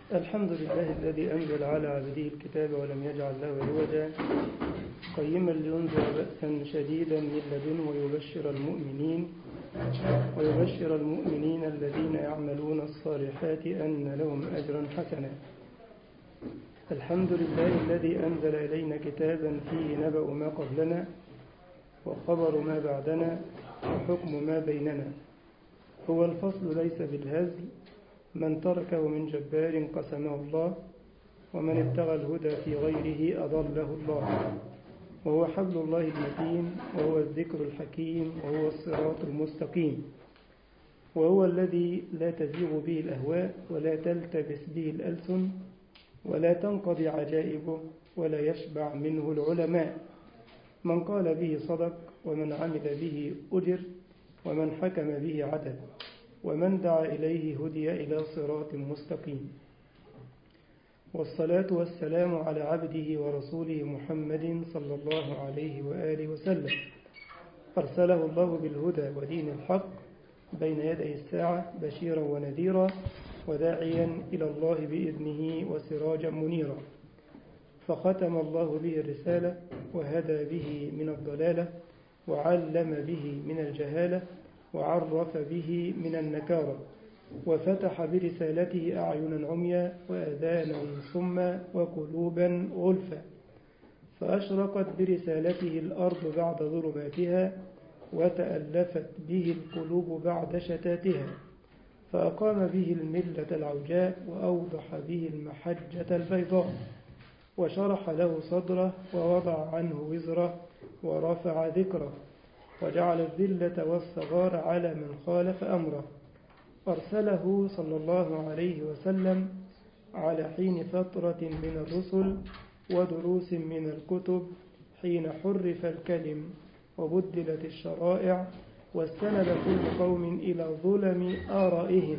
الحمد لله الذي أنزل على عبده الكتاب ولم يجعل له عوجا قيما لينذر بأسا شديدا من لدنه ويبشر المؤمنين ويبشر المؤمنين الذين يعملون الصالحات أن لهم أجرا حسنا الحمد لله الذي أنزل إلينا كتابا فيه نبأ ما قبلنا وخبر ما بعدنا وحكم ما بيننا هو الفصل ليس بالهزل من تركه من جبار قسمه الله ومن ابتغى الهدى في غيره أضله الله وهو حبل الله المتين وهو الذكر الحكيم وهو الصراط المستقيم وهو الذي لا تزيغ به الأهواء ولا تلتبس به الألسن ولا تنقضي عجائبه ولا يشبع منه العلماء من قال به صدق ومن عمل به أجر ومن حكم به عدل ومن دعا إليه هدي إلى صراط مستقيم والصلاة والسلام على عبده ورسوله محمد صلى الله عليه وآله وسلم أرسله الله بالهدى ودين الحق بين يدي الساعة بشيرا ونذيرا وداعيا إلى الله بإذنه وسراجا منيرا فختم الله به الرسالة وهدى به من الضلالة وعلم به من الجهالة وعرف به من النكارة وفتح برسالته أعينا عميا وأذانا صما وقلوبا غلفا فأشرقت برسالته الأرض بعد ظلماتها وتألفت به القلوب بعد شتاتها فأقام به الملة العوجاء وأوضح به المحجة البيضاء وشرح له صدره ووضع عنه وزره ورفع ذكره وجعل الذلة والصغار على من خالف أمره أرسله صلى الله عليه وسلم على حين فترة من الرسل ودروس من الكتب حين حرف الكلم وبدلت الشرائع واستند كل قوم إلى ظلم آرائهم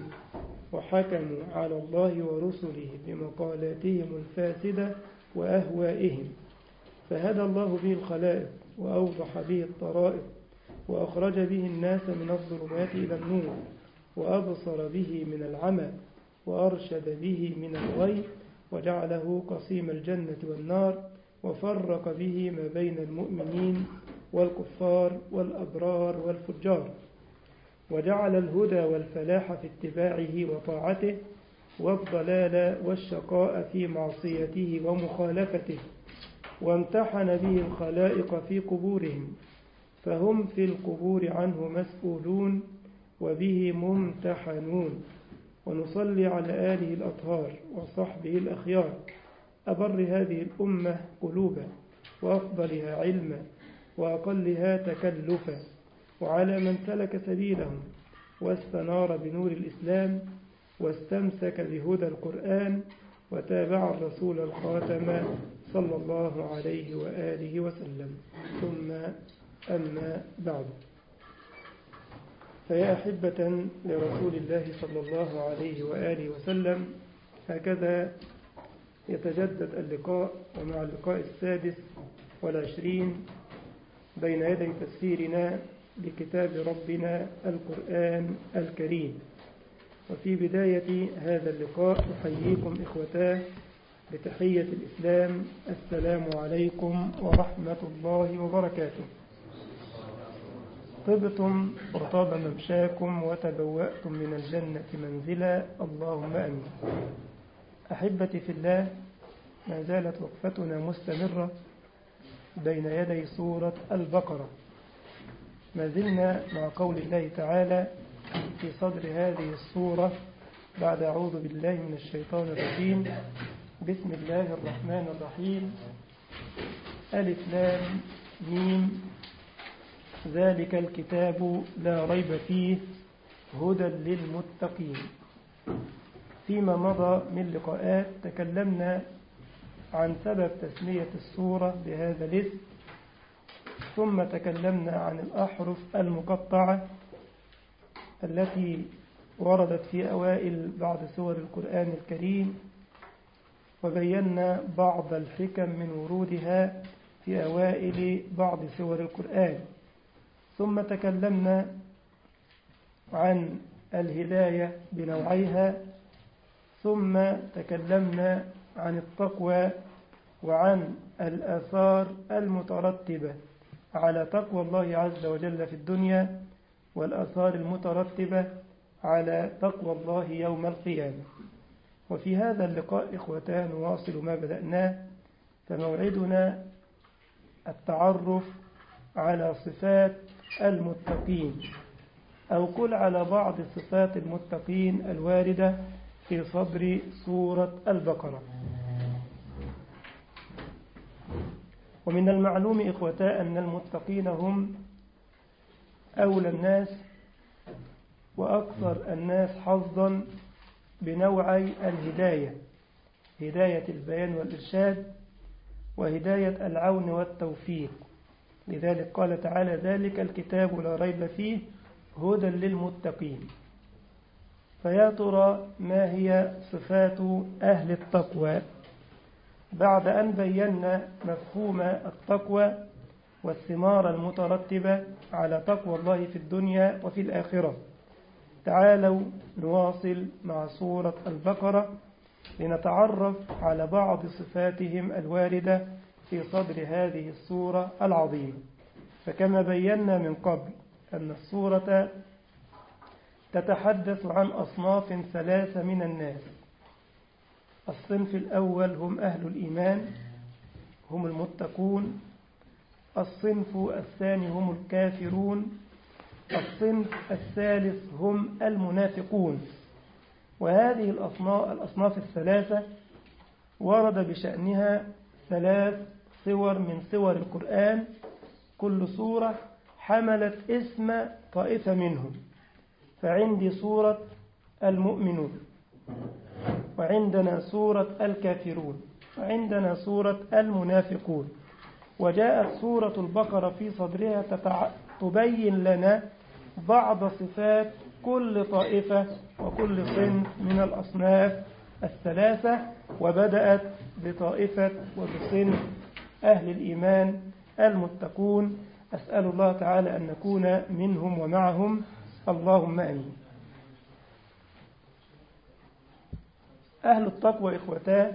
وحكموا على الله ورسله بمقالاتهم الفاسدة وأهوائهم فهدى الله به الخلائق وأوضح به الطرائق وأخرج به الناس من الظلمات إلى النور وأبصر به من العمى وأرشد به من الغي وجعله قصيم الجنة والنار وفرق به ما بين المؤمنين والكفار والأبرار والفجار وجعل الهدى والفلاح في اتباعه وطاعته والضلال والشقاء في معصيته ومخالفته وامتحن به الخلائق في قبورهم فهم في القبور عنه مسؤولون وبه ممتحنون ونصلي على آله الأطهار وصحبه الأخيار أبر هذه الأمة قلوبا وأفضلها علما وأقلها تكلفا وعلى من سلك سبيلهم واستنار بنور الإسلام واستمسك بهدى القرآن وتابع الرسول الخاتم صلى الله عليه وآله وسلم ثم أما بعد فيا أحبة لرسول الله صلى الله عليه وآله وسلم هكذا يتجدد اللقاء ومع اللقاء السادس والعشرين بين يدي تفسيرنا لكتاب ربنا القرآن الكريم وفي بداية هذا اللقاء أحييكم إخوتاه بتحية الإسلام السلام عليكم ورحمة الله وبركاته طبتم وطاب ممشاكم وتبوأتم من الجنة منزلا اللهم أمين أحبتي في الله ما زالت وقفتنا مستمرة بين يدي سورة البقرة ما زلنا مع قول الله تعالى في صدر هذه السورة بعد أعوذ بالله من الشيطان الرجيم بسم الله الرحمن الرحيم ألف لام ميم ذلك الكتاب لا ريب فيه هدى للمتقين فيما مضى من لقاءات تكلمنا عن سبب تسمية السورة بهذا الاسم ثم تكلمنا عن الأحرف المقطعة التي وردت في أوائل بعض سور القرآن الكريم وبينا بعض الحكم من ورودها في أوائل بعض سور القرآن ثم تكلمنا عن الهداية بنوعيها ثم تكلمنا عن التقوى وعن الآثار المترتبة على تقوى الله عز وجل في الدنيا والآثار المترتبة على تقوى الله يوم القيامة وفي هذا اللقاء إخوتان نواصل ما بدأناه فموعدنا التعرف على صفات المتقين أو قل على بعض صفات المتقين الواردة في صدر سورة البقرة ومن المعلوم إخوتا أن المتقين هم أولى الناس وأكثر الناس حظا بنوعي الهداية هداية البيان والإرشاد وهداية العون والتوفيق لذلك قال تعالى ذلك الكتاب لا ريب فيه هدى للمتقين فيا ترى ما هي صفات أهل التقوى بعد أن بينا مفهوم التقوى والثمار المترتبة على تقوى الله في الدنيا وفي الآخرة تعالوا نواصل مع سورة البقرة لنتعرف على بعض صفاتهم الواردة في صدر هذه السورة العظيمة فكما بينا من قبل أن السورة تتحدث عن أصناف ثلاثة من الناس الصنف الأول هم أهل الإيمان هم المتقون الصنف الثاني هم الكافرون الصنف الثالث هم المنافقون وهذه الأصناف الثلاثة ورد بشأنها ثلاث صور من صور القرآن كل سورة حملت اسم طائفة منهم فعندي سورة المؤمنون وعندنا سورة الكافرون وعندنا سورة المنافقون وجاءت سورة البقرة في صدرها تتع... تبين لنا بعض صفات كل طائفة وكل صنف من الأصناف الثلاثة وبدأت بطائفة وبصنف أهل الإيمان المتقون أسأل الله تعالى أن نكون منهم ومعهم اللهم أمين أهل التقوى إخوتاه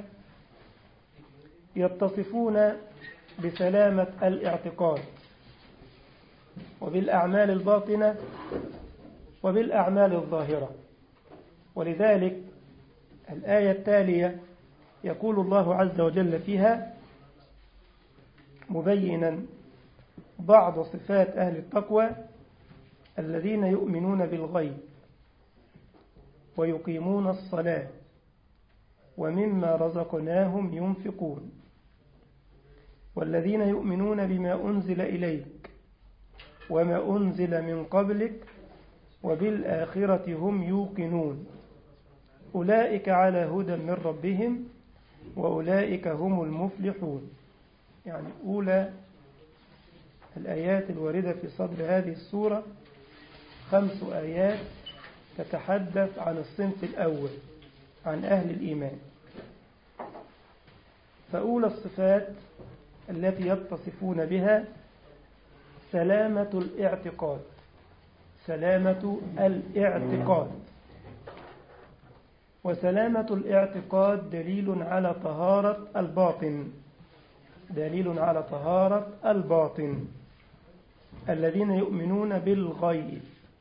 يتصفون بسلامة الاعتقاد وبالأعمال الباطنة وبالأعمال الظاهرة ولذلك الآية التالية يقول الله عز وجل فيها مبينا بعض صفات أهل التقوى الذين يؤمنون بالغيب ويقيمون الصلاة ومما رزقناهم ينفقون والذين يؤمنون بما أنزل إليك وما أنزل من قبلك وبالآخرة هم يوقنون أولئك على هدى من ربهم وأولئك هم المفلحون يعني أولى الآيات الواردة في صدر هذه السورة خمس آيات تتحدث عن الصنف الأول عن أهل الإيمان فأولى الصفات التي يتصفون بها سلامة الاعتقاد سلامة الاعتقاد وسلامة الاعتقاد دليل على طهارة الباطن دليل على طهارة الباطن الذين يؤمنون بالغيب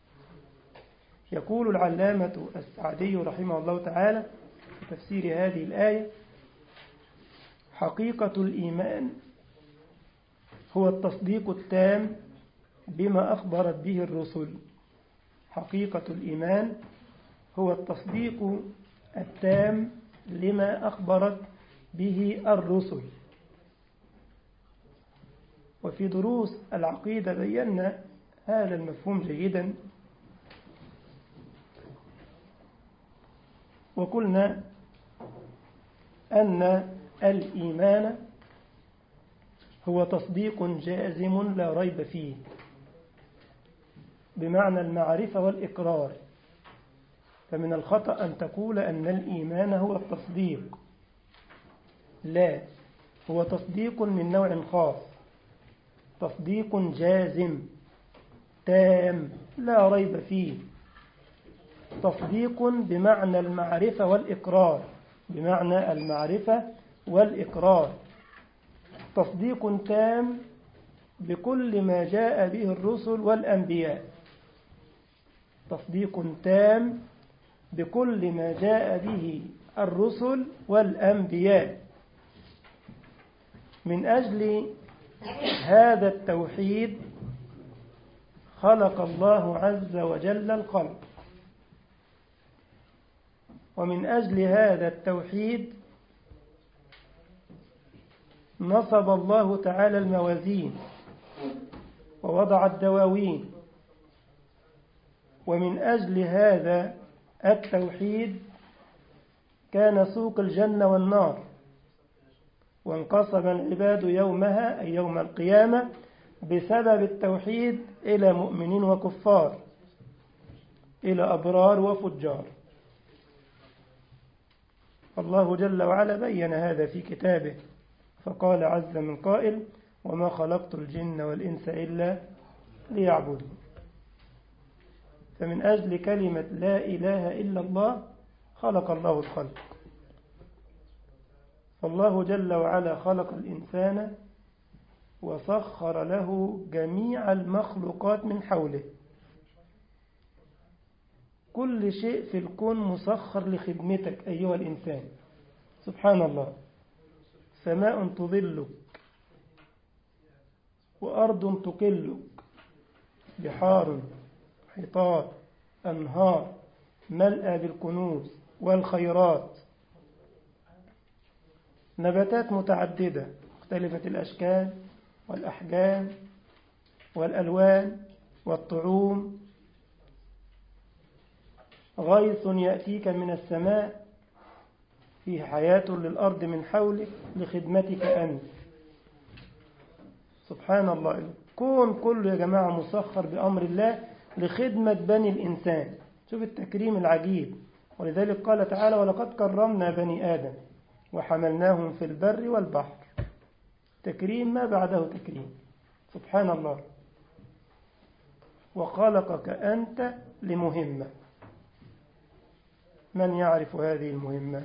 يقول العلامة السعدي رحمه الله تعالى في تفسير هذه الآية حقيقة الإيمان هو التصديق التام بما أخبرت به الرسل حقيقة الإيمان هو التصديق التام لما أخبرت به الرسل وفي دروس العقيدة بينا هذا المفهوم جيدا وقلنا أن الإيمان هو تصديق جازم لا ريب فيه بمعنى المعرفة والإقرار فمن الخطأ أن تقول أن الإيمان هو التصديق لا هو تصديق من نوع خاص تصديق جازم تام لا ريب فيه تصديق بمعنى المعرفة والإقرار بمعنى المعرفة والإقرار تصديق تام بكل ما جاء به الرسل والأنبياء تصديق تام بكل ما جاء به الرسل والأنبياء من أجل هذا التوحيد خلق الله عز وجل الخلق ومن أجل هذا التوحيد نصب الله تعالى الموازين ووضع الدواوين ومن أجل هذا التوحيد كان سوق الجنة والنار وانقسم العباد يومها أي يوم القيامة بسبب التوحيد إلى مؤمنين وكفار إلى أبرار وفجار الله جل وعلا بين هذا في كتابه فقال عز من قائل وما خلقت الجن والإنس إلا ليعبدوا فمن أجل كلمة لا إله إلا الله خلق الله الخلق فالله جل وعلا خلق الإنسان وسخر له جميع المخلوقات من حوله كل شيء في الكون مسخر لخدمتك أيها الإنسان سبحان الله سماء تظلك وأرض تقلك بحار حيطات أنهار ملأى بالكنوز والخيرات نباتات متعددة مختلفة الأشكال والأحجام والألوان والطعوم غيث يأتيك من السماء فيه حياة للأرض من حولك لخدمتك أنت سبحان الله الكون كله يا جماعة مسخر بأمر الله لخدمة بني الإنسان شوف التكريم العجيب ولذلك قال تعالى ولقد كرمنا بني آدم وحملناهم في البر والبحر تكريم ما بعده تكريم سبحان الله وخلقك أنت لمهمة من يعرف هذه المهمة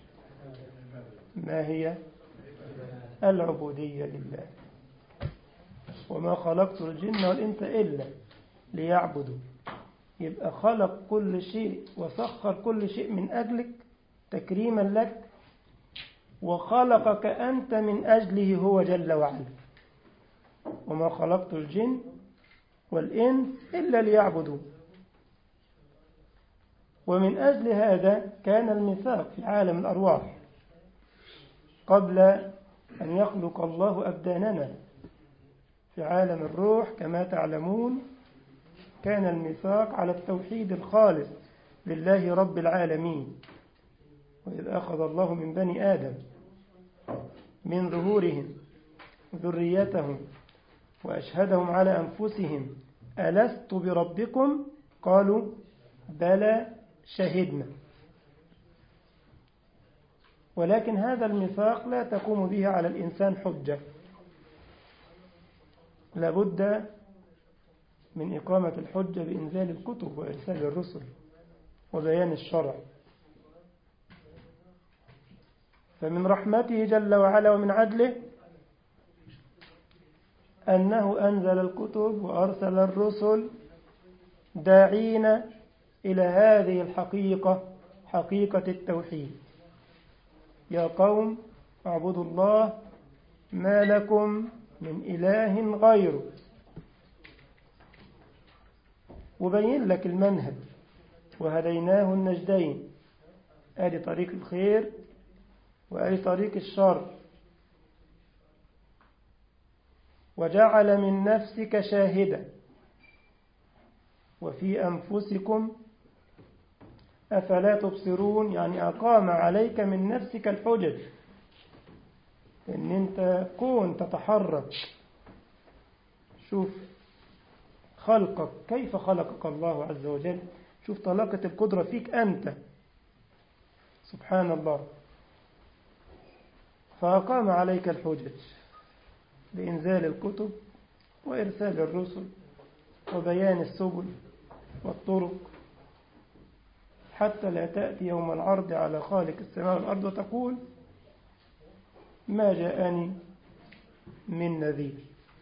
ما هي العبودية لله وما خلقت الجن والإنس إلا ليعبدوا يبقى خلق كل شيء وسخر كل شيء من أجلك تكريما لك وخلقك أنت من أجله هو جل وعلا وما خلقت الجن والإنس إلا ليعبدوا ومن أجل هذا كان الميثاق في عالم الأرواح قبل أن يخلق الله أبداننا في عالم الروح كما تعلمون كان الميثاق على التوحيد الخالص لله رب العالمين وإذ أخذ الله من بني آدم من ظهورهم ذريتهم وأشهدهم على أنفسهم ألست بربكم قالوا بلى شهدنا ولكن هذا الميثاق لا تقوم به على الإنسان حجة لابد من إقامة الحجة بإنزال الكتب وإرسال الرسل وبيان الشرع فمن رحمته جل وعلا ومن عدله أنه أنزل الكتب وأرسل الرسل داعين إلى هذه الحقيقة حقيقة التوحيد يا قوم اعبدوا الله ما لكم من إله غيره وبين لك المنهج وهديناه النجدين آدي طريق الخير وآدي طريق الشر وجعل من نفسك شاهدا وفي أنفسكم أفلا تبصرون يعني أقام عليك من نفسك الحجج إن أنت كون تتحرك شوف خلقك كيف خلقك الله عز وجل شوف طلاقة القدرة فيك أنت سبحان الله فأقام عليك الحجج بإنزال الكتب وإرسال الرسل وبيان السبل والطرق حتى لا تأتي يوم العرض على خالق السماء والأرض وتقول ما جاءني من نذير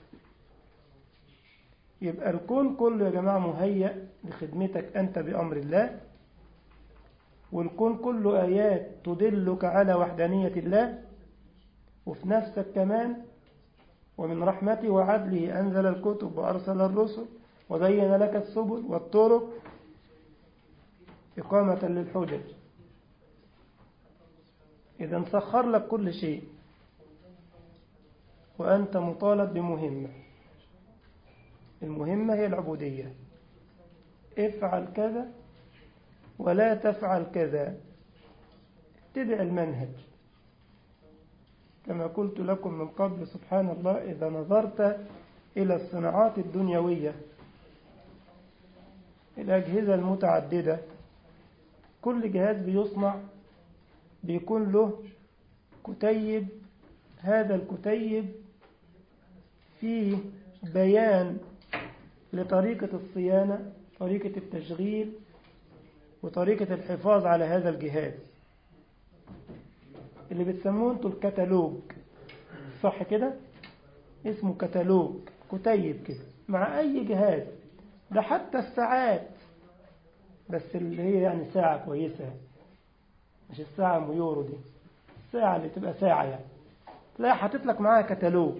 يبقى الكون كله يا جماعة مهيأ لخدمتك أنت بأمر الله والكون كله آيات تدلك على وحدانية الله وفي نفسك كمان ومن رحمته وعدله أنزل الكتب وأرسل الرسل وبين لك السبل والطرق إقامة للحجج إذا سخر لك كل شيء وأنت مطالب بمهمة المهمة هي العبودية افعل كذا ولا تفعل كذا اتبع المنهج كما قلت لكم من قبل سبحان الله إذا نظرت إلى الصناعات الدنيوية الأجهزة المتعددة كل جهاز بيصنع بيكون له كتيب هذا الكتيب فيه بيان لطريقة الصيانة طريقة التشغيل وطريقة الحفاظ على هذا الجهاز اللي بتسموه انتوا الكتالوج صح كده اسمه كتالوج كتيب كده مع اي جهاز ده حتى الساعات بس اللي هي يعني ساعة كويسة مش الساعة ميورو دي الساعة اللي تبقى ساعة يعني تلاقي حاطط لك معاها كتالوج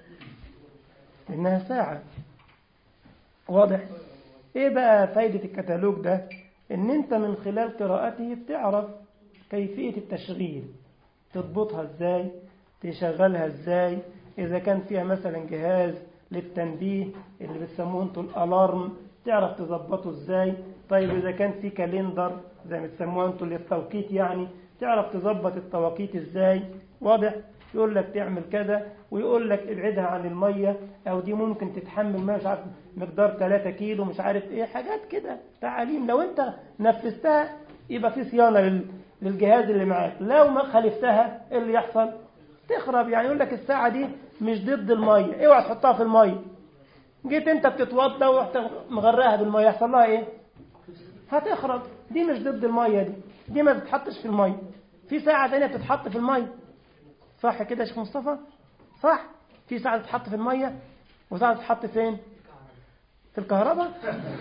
إنها ساعة واضح إيه بقى فايدة الكتالوج ده إن أنت من خلال قراءته بتعرف كيفية التشغيل تضبطها إزاي تشغلها إزاي إذا كان فيها مثلا جهاز للتنبيه اللي بتسموه انتوا الألارم تعرف تظبطه إزاي طيب إذا كان في كالندر زي ما بتسموها انتوا للتوقيت يعني تعرف تظبط التوقيت إزاي واضح يقول لك تعمل كذا ويقول لك ابعدها عن المية أو دي ممكن تتحمل مش عارف مقدار 3 كيلو مش عارف إيه حاجات كده تعاليم لو أنت نفذتها يبقى في صيانة للجهاز اللي معاك لو ما خالفتها إيه اللي يحصل تخرب يعني يقول لك الساعة دي مش ضد المية اوعى تحطها في المية جيت انت بتتوضى ورحت مغرقها بالمية يحصل لها ايه هتخرب دي مش ضد المية دي دي ما بتتحطش في المية في ساعة ثانيه بتتحط في المية صح كده يا شيخ مصطفى صح في ساعة بتتحط في المية وساعة بتتحط فين في الكهرباء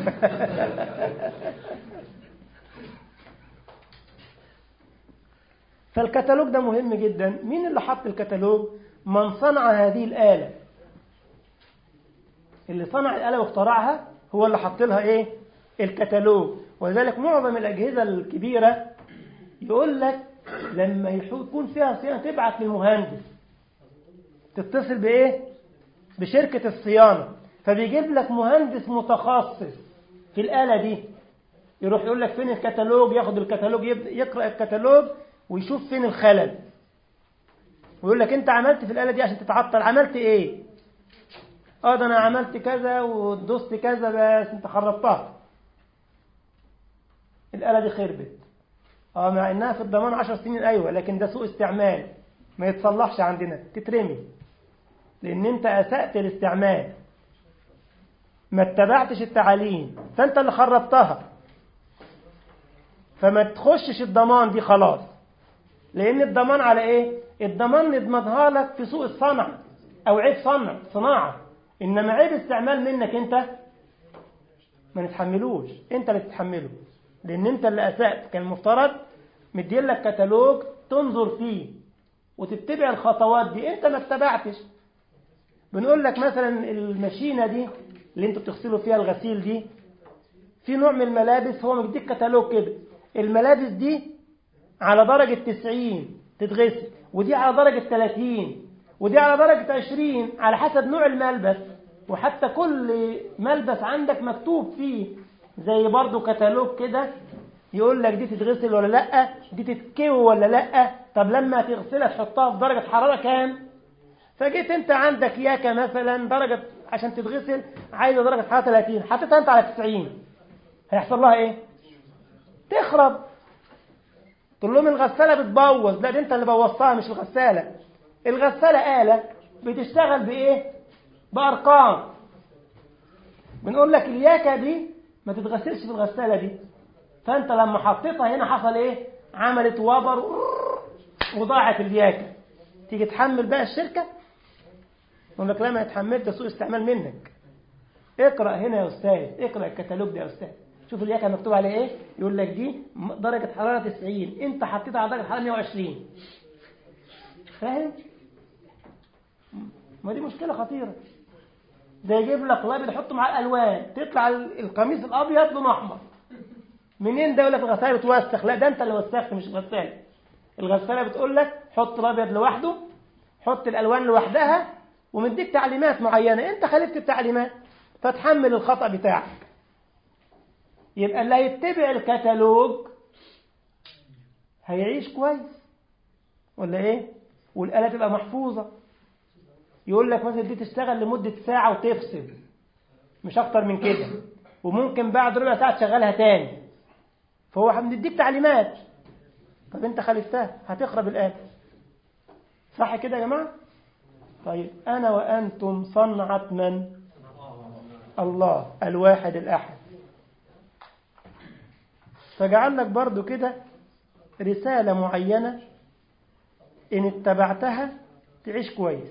فالكتالوج ده مهم جدا مين اللي حط الكتالوج من صنع هذه الآلة اللي صنع الآلة واخترعها هو اللي حط لها ايه الكتالوج ولذلك معظم الأجهزة الكبيرة يقول لك لما يكون فيها صيانة تبعت للمهندس تتصل بإيه بشركة الصيانة فبيجيب لك مهندس متخصص في الآلة دي يروح يقول لك فين الكتالوج ياخد الكتالوج يقرأ الكتالوج ويشوف فين الخلل ويقول لك انت عملت في الآلة دي عشان تتعطل عملت ايه اه ده انا عملت كذا ودوست كذا بس انت خربتها الآلة دي خربت اه مع انها في الضمان عشر سنين ايوه لكن ده سوء استعمال ما يتصلحش عندنا تترمي لان انت اسأت الاستعمال ما اتبعتش التعاليم فانت اللي خربتها فما تخشش الضمان دي خلاص لان الضمان على ايه الضمان نضمنها لك في سوء الصنع او عيب صنع صناعة انما عيب استعمال منك انت ما نتحملوش انت اللي تتحمله لان انت اللي اسأت كان المفترض مدين لك كتالوج تنظر فيه وتتبع الخطوات دي انت ما اتبعتش بنقول لك مثلا الماشينه دي اللي انتوا بتغسلوا فيها الغسيل دي في نوع من الملابس هو مديك كتالوج كده الملابس دي على درجة 90 تتغسل ودي على درجة 30 ودي على درجة 20 على حسب نوع الملبس وحتى كل ملبس عندك مكتوب فيه زي برضو كتالوج كده يقول لك دي تتغسل ولا لا دي تتكوي ولا لا طب لما تغسلها تحطها في درجة حرارة كام فجيت انت عندك ياكة مثلا درجة عشان تتغسل عايزة درجة حرارة 30 حطيتها انت على 90 هيحصل لها ايه تخرب تقول لهم الغسالة بتبوظ لا دي انت اللي بوظتها مش الغسالة الغسالة آلة بتشتغل بإيه بأرقام بنقول لك الياكة دي ما تتغسلش في الغسالة دي فانت لما حطيتها هنا حصل ايه عملت وبر وضاعت الياكة تيجي تحمل بقى الشركة يقول لك لا ما اتحملت ده سوء استعمال منك اقرأ هنا يا أستاذ اقرأ الكتالوج ده يا أستاذ شوف الياكة مكتوب عليه ايه يقول لك دي درجة حرارة 90 انت حطيتها على درجة حرارة 120 فاهم ما دي مشكلة خطيرة ده يجيب لك الابيض يحطه مع الالوان تطلع القميص الابيض لونه احمر منين ده يقول لك الغساله بتوسخ لا ده انت اللي وسخت مش الغساله الغساله بتقول لك حط الابيض لوحده حط الالوان لوحدها ومديك تعليمات معينه انت خالفت التعليمات فتحمل الخطا بتاعك يبقى اللي هيتبع الكتالوج هيعيش كويس ولا ايه والاله تبقى محفوظه يقول لك مثلا دي تشتغل لمدة ساعة وتفصل مش أكتر من كده وممكن بعد ربع ساعة تشغلها تاني فهو هنديك تعليمات طب أنت خالفتها هتخرب الآن صح كده يا جماعة طيب أنا وأنتم صنعة من الله الواحد الأحد فجعل لك برضو كده رسالة معينة إن اتبعتها تعيش كويس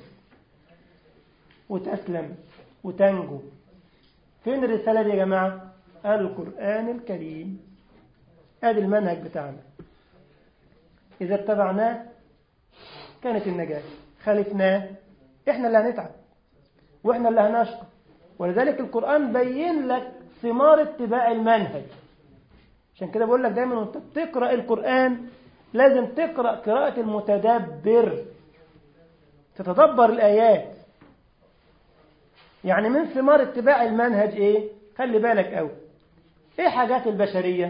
وتسلم وتنجو فين الرسالة دي يا جماعة القرآن الكريم ادي المنهج بتاعنا إذا اتبعناه كانت النجاة خالفناه احنا اللي هنتعب واحنا اللي هنشقى ولذلك القرآن بين لك ثمار اتباع المنهج عشان كده بقول لك دايما وانت بتقرأ القرآن لازم تقرأ قراءة المتدبر تتدبر الآيات يعني من ثمار اتباع المنهج ايه خلي بالك قوي ايه حاجات البشرية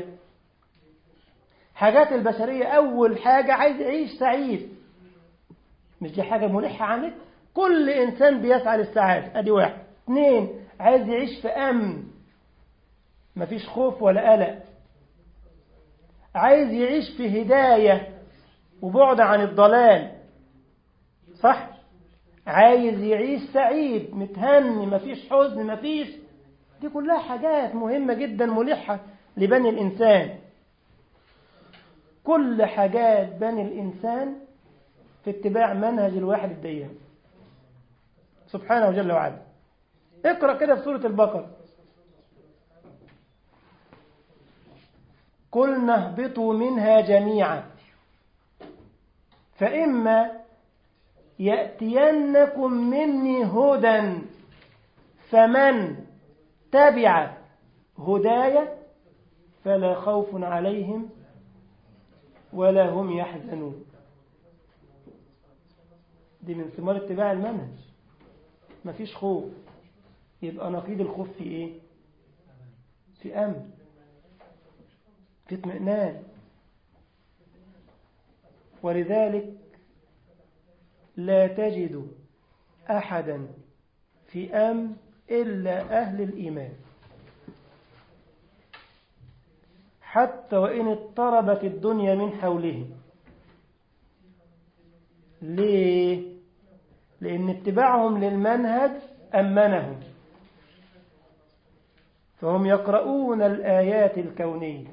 حاجات البشرية اول حاجة عايز يعيش سعيد مش دي حاجة ملحة عنك كل انسان بيسعى للسعادة ادي واحد اثنين عايز يعيش في امن مفيش خوف ولا قلق عايز يعيش في هداية وبعد عن الضلال صح عايز يعيش سعيد متهني مفيش حزن مفيش دي كلها حاجات مهمة جدا ملحة لبني الإنسان كل حاجات بني الإنسان في اتباع منهج الواحد الديان سبحانه جل وعلا اقرأ كده في سورة البقرة قلنا اهبطوا منها جميعا فإما يأتينكم مني هدى فمن تبع هداي فلا خوف عليهم ولا هم يحزنون دي من ثمار اتباع المنهج مفيش خوف يبقى نقيض الخوف في ايه في امن في اطمئنان ولذلك لا تجد أحدا في أمن إلا أهل الإيمان حتى وإن اضطربت الدنيا من حولهم ليه؟ لأن اتباعهم للمنهج أمنهم فهم يقرؤون الآيات الكونية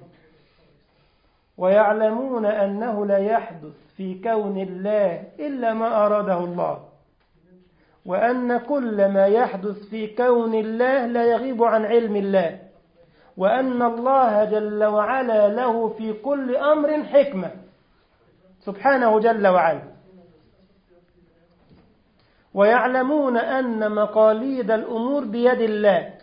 ويعلمون أنه لا يحدث في كون الله إلا ما أراده الله وأن كل ما يحدث في كون الله لا يغيب عن علم الله وأن الله جل وعلا له في كل أمر حكمة سبحانه جل وعلا ويعلمون أن مقاليد الأمور بيد الله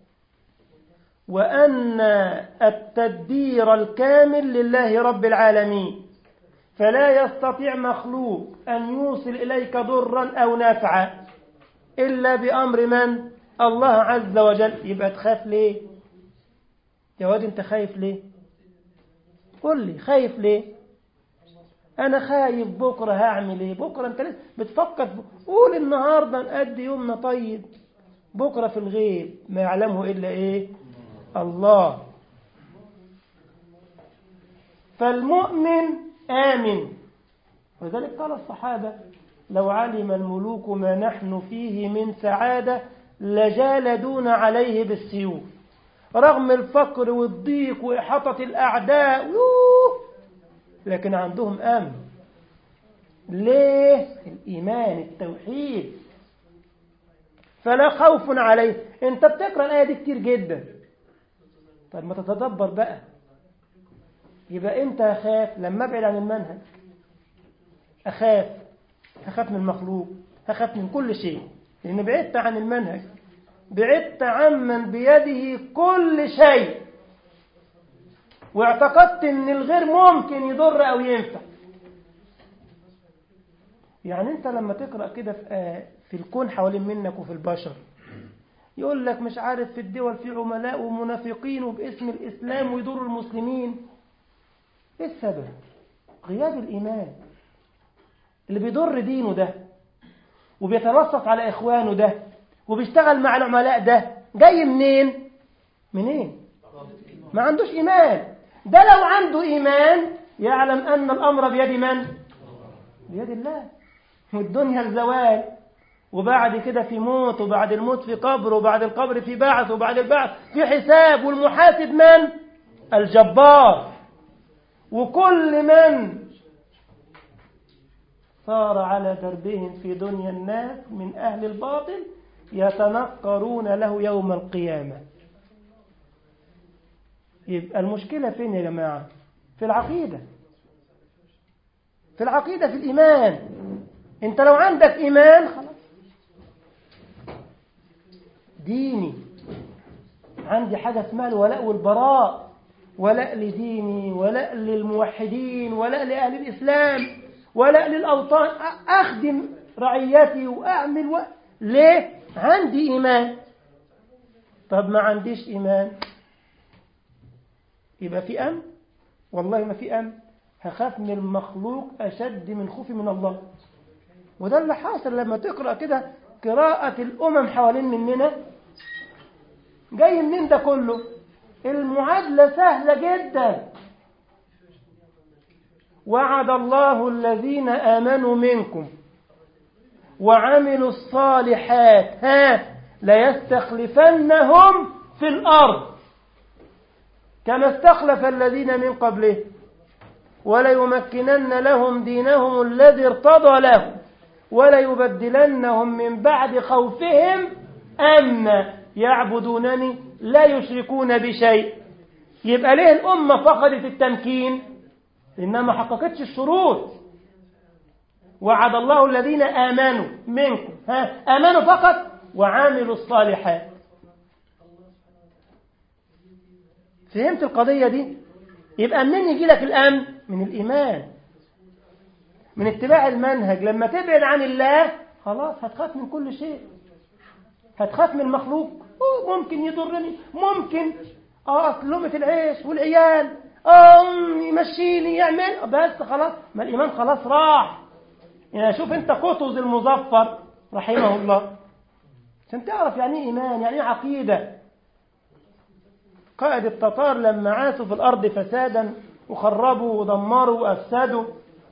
وأن التدبير الكامل لله رب العالمين فلا يستطيع مخلوق أن يوصل إليك ضرا أو نفعا إلا بأمر من؟ الله عز وجل يبقى تخاف ليه؟ يا واد أنت خايف ليه؟ قل لي خايف ليه؟ أنا خايف بكرة هعمل إيه؟ بكرة أنت لسه بتفكر في... قول النهاردة نأدي يومنا طيب بكرة في الغيب ما يعلمه إلا إيه؟ الله فالمؤمن آمن ولذلك قال الصحابة لو علم الملوك ما نحن فيه من سعادة لجالدون عليه بالسيوف رغم الفقر والضيق وإحاطة الأعداء يوه لكن عندهم أمن ليه الإيمان التوحيد فلا خوف عليه انت بتقرأ الآية دي كتير جدا طيب ما تتدبر بقى يبقى انت اخاف لما ابعد عن المنهج اخاف هخاف من المخلوق هخاف من كل شيء لان بعدت عن المنهج بعدت عمن بيده كل شيء واعتقدت ان الغير ممكن يضر او ينفع يعني انت لما تقرأ كده في, في الكون حوالين منك وفي البشر يقول لك مش عارف في الدول في عملاء ومنافقين وباسم الإسلام ويضروا المسلمين ايه السبب غياب الإيمان اللي بيضر دينه ده وبيتلصق على إخوانه ده وبيشتغل مع العملاء ده جاي منين منين ما عندوش إيمان ده لو عنده إيمان يعلم أن الأمر بيد من بيد الله والدنيا الزوال وبعد كده في موت وبعد الموت في قبر وبعد القبر في بعث وبعد البعث في حساب والمحاسب من الجبار وكل من صار على دربهم في دنيا الناس من أهل الباطل يتنقرون له يوم القيامة يبقى المشكلة فين يا جماعة في العقيدة في العقيدة في الإيمان انت لو عندك إيمان خلاص ديني عندي حاجة اسمها الولاء والبراء ولاء لديني ولاء للموحدين ولاء لأهل الإسلام ولاء للأوطان أخدم رعيتي وأعمل و... ليه؟ عندي إيمان طب ما عنديش إيمان يبقى في أمن والله ما في أمن هخاف من المخلوق أشد من خوفي من الله وده اللي حاصل لما تقرأ كده قراءة الأمم حوالين مننا جاي منين ده كله المعادلة سهلة جدا وعد الله الذين آمنوا منكم وعملوا الصالحات ها ليستخلفنهم في الأرض كما استخلف الذين من قبله وليمكنن لهم دينهم الذي ارتضى لهم وليبدلنهم من بعد خوفهم أمنا يعبدونني لا يشركون بشيء يبقى ليه الأمة فقدت التمكين لأنها ما حققتش الشروط وعد الله الذين آمنوا منكم ها آمنوا فقط وعاملوا الصالحات فهمت القضية دي يبقى منين يجي لك الأمن من الإيمان من اتباع المنهج لما تبعد عن الله خلاص هتخاف من كل شيء هتخاف من المخلوق أوه ممكن يضرني ممكن اه اصل لقمة العيش والعيال اه يمشيني يعمل بس خلاص ما الايمان خلاص راح يعني شوف انت قطز المظفر رحمه الله عشان تعرف يعني ايه ايمان يعني ايه عقيده قائد التتار لما عاشوا في الارض فسادا وخربوا ودمروا وافسدوا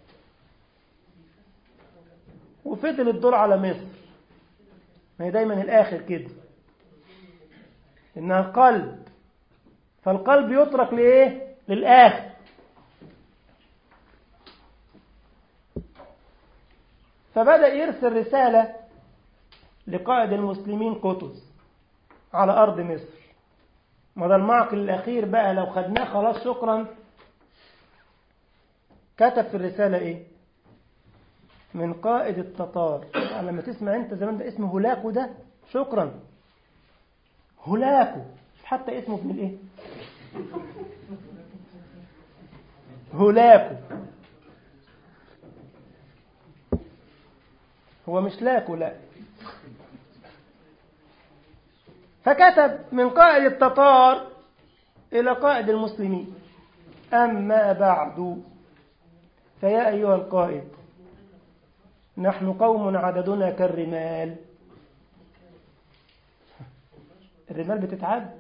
وفضل الدور على مصر ما هي دايما الآخر كده إنها قلب فالقلب يترك لإيه للآخر فبدأ يرسل رسالة لقائد المسلمين قطز على أرض مصر ما ده المعقل الأخير بقى لو خدناه خلاص شكرا كتب في الرسالة إيه من قائد التتار لما تسمع انت زمان ده اسمه هولاكو ده شكرا هولاكو حتى اسمه ابن الايه هولاكو هو مش لاكو لا فكتب من قائد التتار إلى قائد المسلمين أما بعد فيا أيها القائد نحن قوم عددنا كالرمال الرمال بتتعد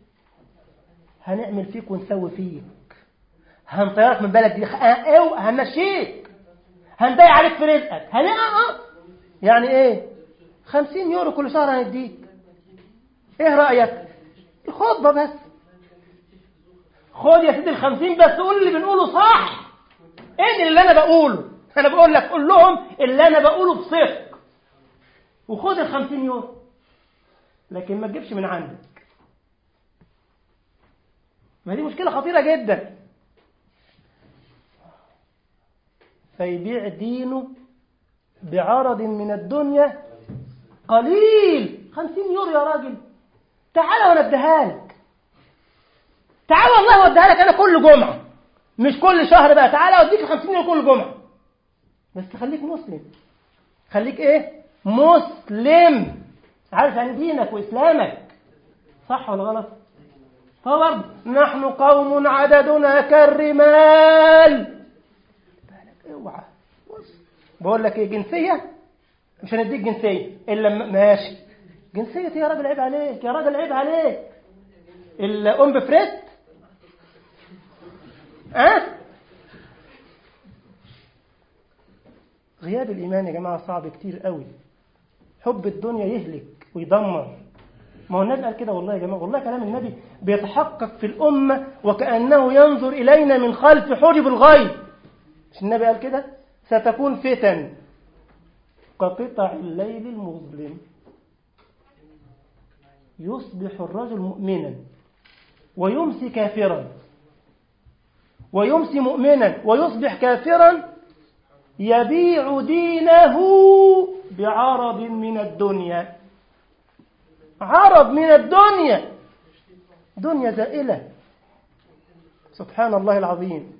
هنعمل فيك ونسوي فيك هنطيرك من بلد دي او هنمشيك هنضيق عليك في رزقك هن اه يعني ايه خمسين يورو كل شهر هنديك ايه رأيك الخطبة بس خد يا سيدي الخمسين بس قول اللي بنقوله صح ايه اللي انا بقوله انا بقول لك قول لهم اللي انا بقوله بصدق وخد الخمسين يورو لكن ما تجيبش من عندك ما دي مشكلة خطيرة جدا فيبيع دينه بعرض من الدنيا قليل خمسين يورو يا راجل تعالى وانا اديها لك تعالى والله واديها لك انا كل جمعة مش كل شهر بقى تعالى اوديك ال 50 يورو كل جمعة بس خليك مسلم خليك ايه مسلم عارف عن دينك واسلامك صح ولا غلط فبرضه نحن قوم عددنا كالرمال بالك اوعى بص بقول لك ايه جنسيه مش هنديك جنسيه الا لما ماشي جنسيه يا راجل عيب عليك يا راجل عيب عليك الام بفريت ها أه؟ غياب الايمان يا جماعه صعب كتير قوي حب الدنيا يهلك ويدمر ما هو النبي قال كده والله يا جماعه والله كلام النبي بيتحقق في الامه وكانه ينظر الينا من خلف حجب الغيب مش النبي قال كده ستكون فتن كقطع الليل المظلم يصبح الرجل مؤمنا ويمسي كافرا ويمسي مؤمنا ويصبح كافرا يبيع دينه بعرض من الدنيا عرض من الدنيا دنيا زائلة سبحان الله العظيم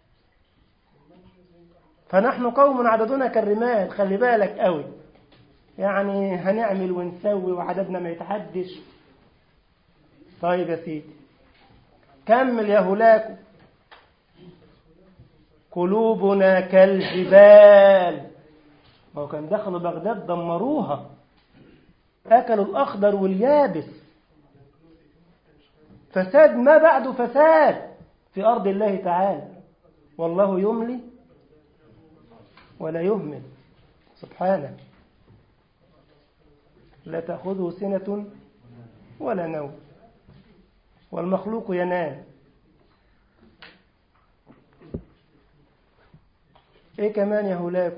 فنحن قوم عددنا كالرمال خلي بالك قوي يعني هنعمل ونسوي وعددنا ما يتحدش طيب يا سيدي كمل يا هلاكو قلوبنا كالجبال ما هو كان دخلوا بغداد دمروها أكلوا الأخضر واليابس فساد ما بعده فساد في أرض الله تعالى والله يملي ولا يهمل سبحانه لا تأخذه سنة ولا نوم والمخلوق ينام ايه كمان يا هلاكم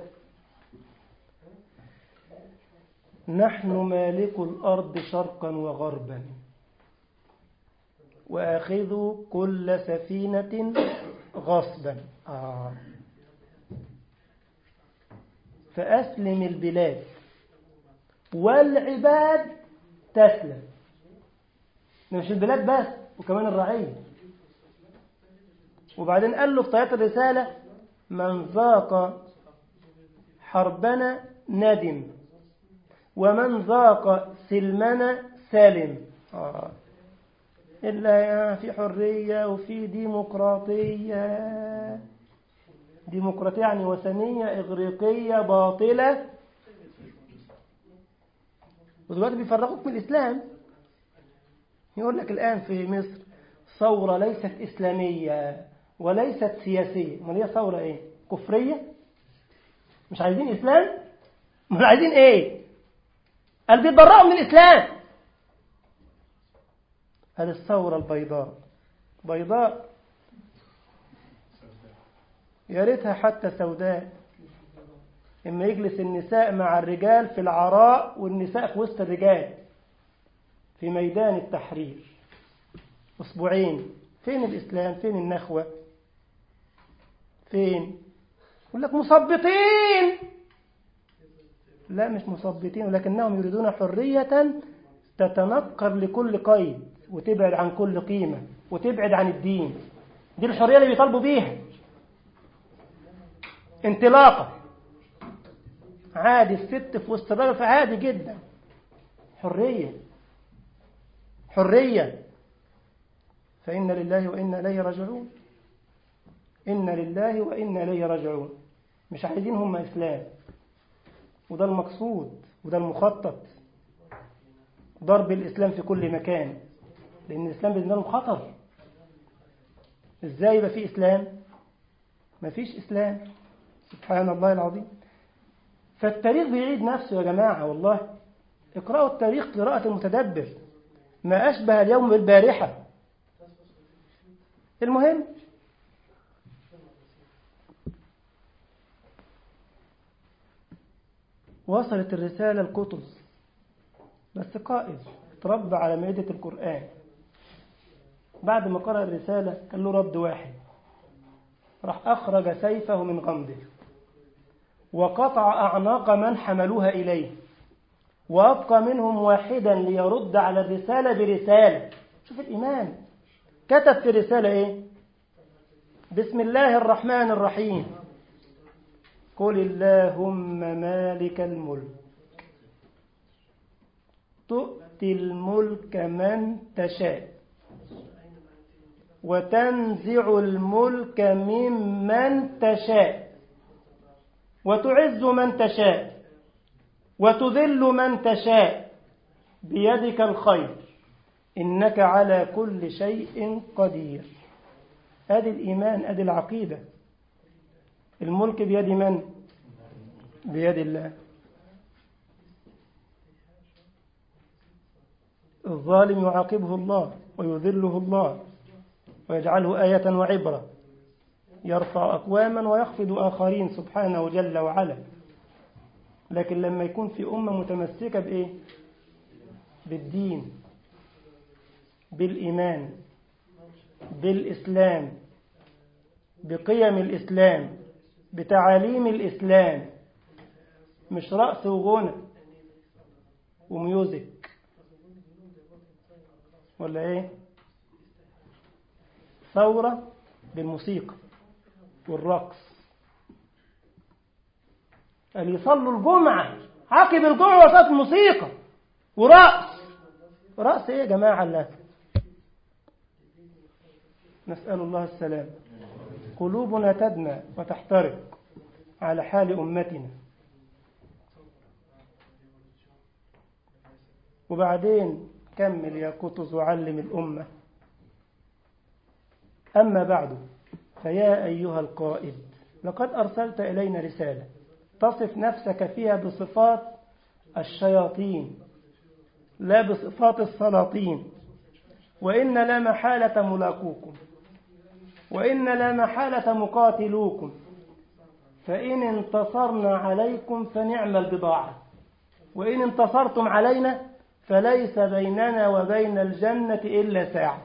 نحن مالك الأرض شرقا وغربا وآخذ كل سفينة غصبا آه. فأسلم البلاد والعباد تسلم مش البلاد بس وكمان الرعية وبعدين قال له في طيات الرسالة من ذاق حربنا ندم ومن ذاق سلمنا سالم آه. إلا في حرية وفي ديمقراطية ديمقراطية يعني وثنية إغريقية باطلة ودلوقتي بيفرقوك من الإسلام يقول لك الآن في مصر ثورة ليست إسلامية وليست سياسية ما هي ثورة إيه كفرية مش عايزين إسلام مش عايزين إيه قال بيتبرأوا من الإسلام هذه الثورة البيضاء بيضاء يا ريتها حتى سوداء إما يجلس النساء مع الرجال في العراء والنساء في وسط الرجال في ميدان التحرير أسبوعين فين الإسلام فين النخوة فين يقول لك مثبطين لا مش مثبطين ولكنهم يريدون حرية تتنكر لكل قيد وتبعد عن كل قيمة وتبعد عن الدين دي الحرية اللي بيطالبوا بيها انطلاقة عادي الست في وسط الرجل فعادي جدا حرية حرية فإن لله وإنا إليه راجعون إن لله وإنا إليه راجعون مش عايزين هم إسلام وده المقصود وده المخطط ضرب الإسلام في كل مكان لأن الإسلام بالنسبة لهم خطر إزاي يبقى في إسلام ما فيش إسلام سبحان الله العظيم فالتاريخ بيعيد نفسه يا جماعة والله اقرأوا التاريخ قراءة المتدبر ما أشبه اليوم بالبارحة المهم وصلت الرسالة القطز بس قائد تربى على مائدة القرآن بعد ما قرأ الرسالة كان له رد واحد راح أخرج سيفه من غمده وقطع أعناق من حملوها إليه وأبقى منهم واحدا ليرد على الرسالة برسالة شوف الإيمان كتب في رسالة إيه بسم الله الرحمن الرحيم قل اللهم مالك الملك تؤتي الملك من تشاء وتنزع الملك ممن تشاء وتعز من تشاء وتذل من تشاء بيدك الخير إنك على كل شيء قدير هذه الإيمان هذه العقيدة الملك بيد من؟ بيد الله الظالم يعاقبه الله ويذله الله ويجعله آية وعبرة يرفع أقواما ويخفض آخرين سبحانه جل وعلا لكن لما يكون في أمة متمسكة بإيه؟ بالدين بالإيمان بالإسلام بقيم الإسلام بتعاليم الإسلام مش رأس وغنى وميوزك ولا إيه ثورة بالموسيقى والرقص قال يصلوا الجمعة عقب الجمعة وسط موسيقى ورقص رقص ايه يا جماعة الله نسأل الله السلام قلوبنا تدمى وتحترق على حال أمتنا وبعدين كمل يا قطز وعلم الأمة أما بعد فيا أيها القائد لقد أرسلت إلينا رسالة تصف نفسك فيها بصفات الشياطين لا بصفات السلاطين وإن لا محالة ملاقوكم وإن لا محالة مقاتلوكم فإن انتصرنا عليكم فنعم البضاعة وإن انتصرتم علينا فليس بيننا وبين الجنة إلا ساعة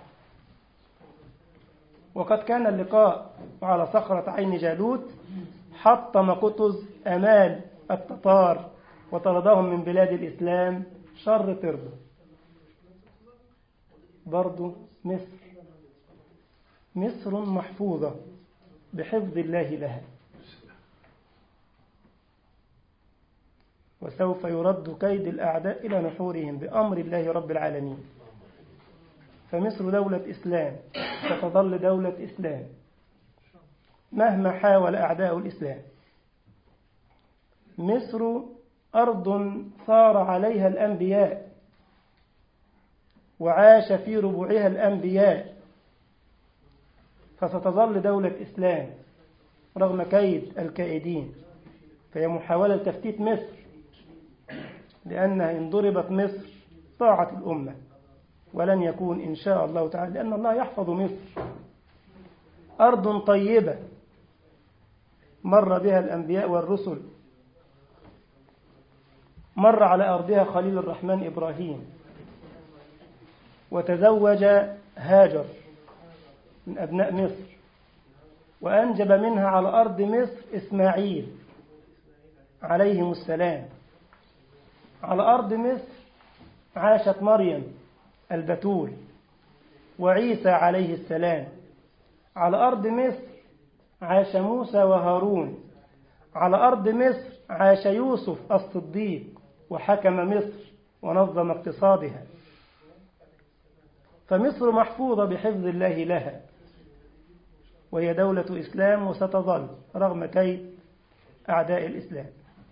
وقد كان اللقاء على صخرة عين جالوت حطم قطز أمال التتار وطردهم من بلاد الإسلام شر تربة برضو مصر مصر محفوظة بحفظ الله لها وسوف يرد كيد الأعداء إلى نحورهم بأمر الله رب العالمين فمصر دولة إسلام ستظل دولة إسلام مهما حاول أعداء الإسلام مصر أرض صار عليها الأنبياء وعاش في ربوعها الأنبياء فستظل دولة إسلام رغم كيد الكائدين فهي محاولة تفتيت مصر لأنها إن ضربت مصر ضاعت الأمة ولن يكون إن شاء الله تعالى لأن الله يحفظ مصر أرض طيبة مر بها الأنبياء والرسل مر على أرضها خليل الرحمن إبراهيم وتزوج هاجر من أبناء مصر وأنجب منها على أرض مصر إسماعيل عليهم السلام على أرض مصر عاشت مريم البتول وعيسى عليه السلام على أرض مصر عاش موسى وهارون على أرض مصر عاش يوسف الصديق وحكم مصر ونظم اقتصادها فمصر محفوظة بحفظ الله لها وهي دولة إسلام وستظل رغم كيد أعداء الإسلام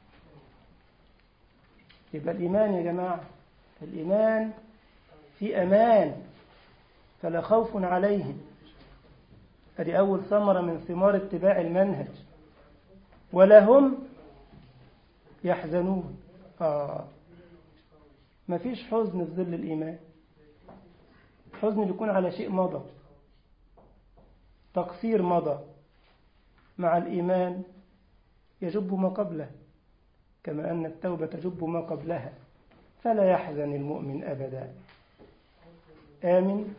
يبقى الإيمان يا جماعة الإيمان في أمان فلا خوف عليهم هذه أول ثمرة من ثمار اتباع المنهج ولا هم يحزنون آه ما فيش حزن في ظل الإيمان حزن بيكون على شيء مضى تقصير مضى مع الإيمان يجب ما قبله كما أن التوبة تجب ما قبلها فلا يحزن المؤمن أبدا آمن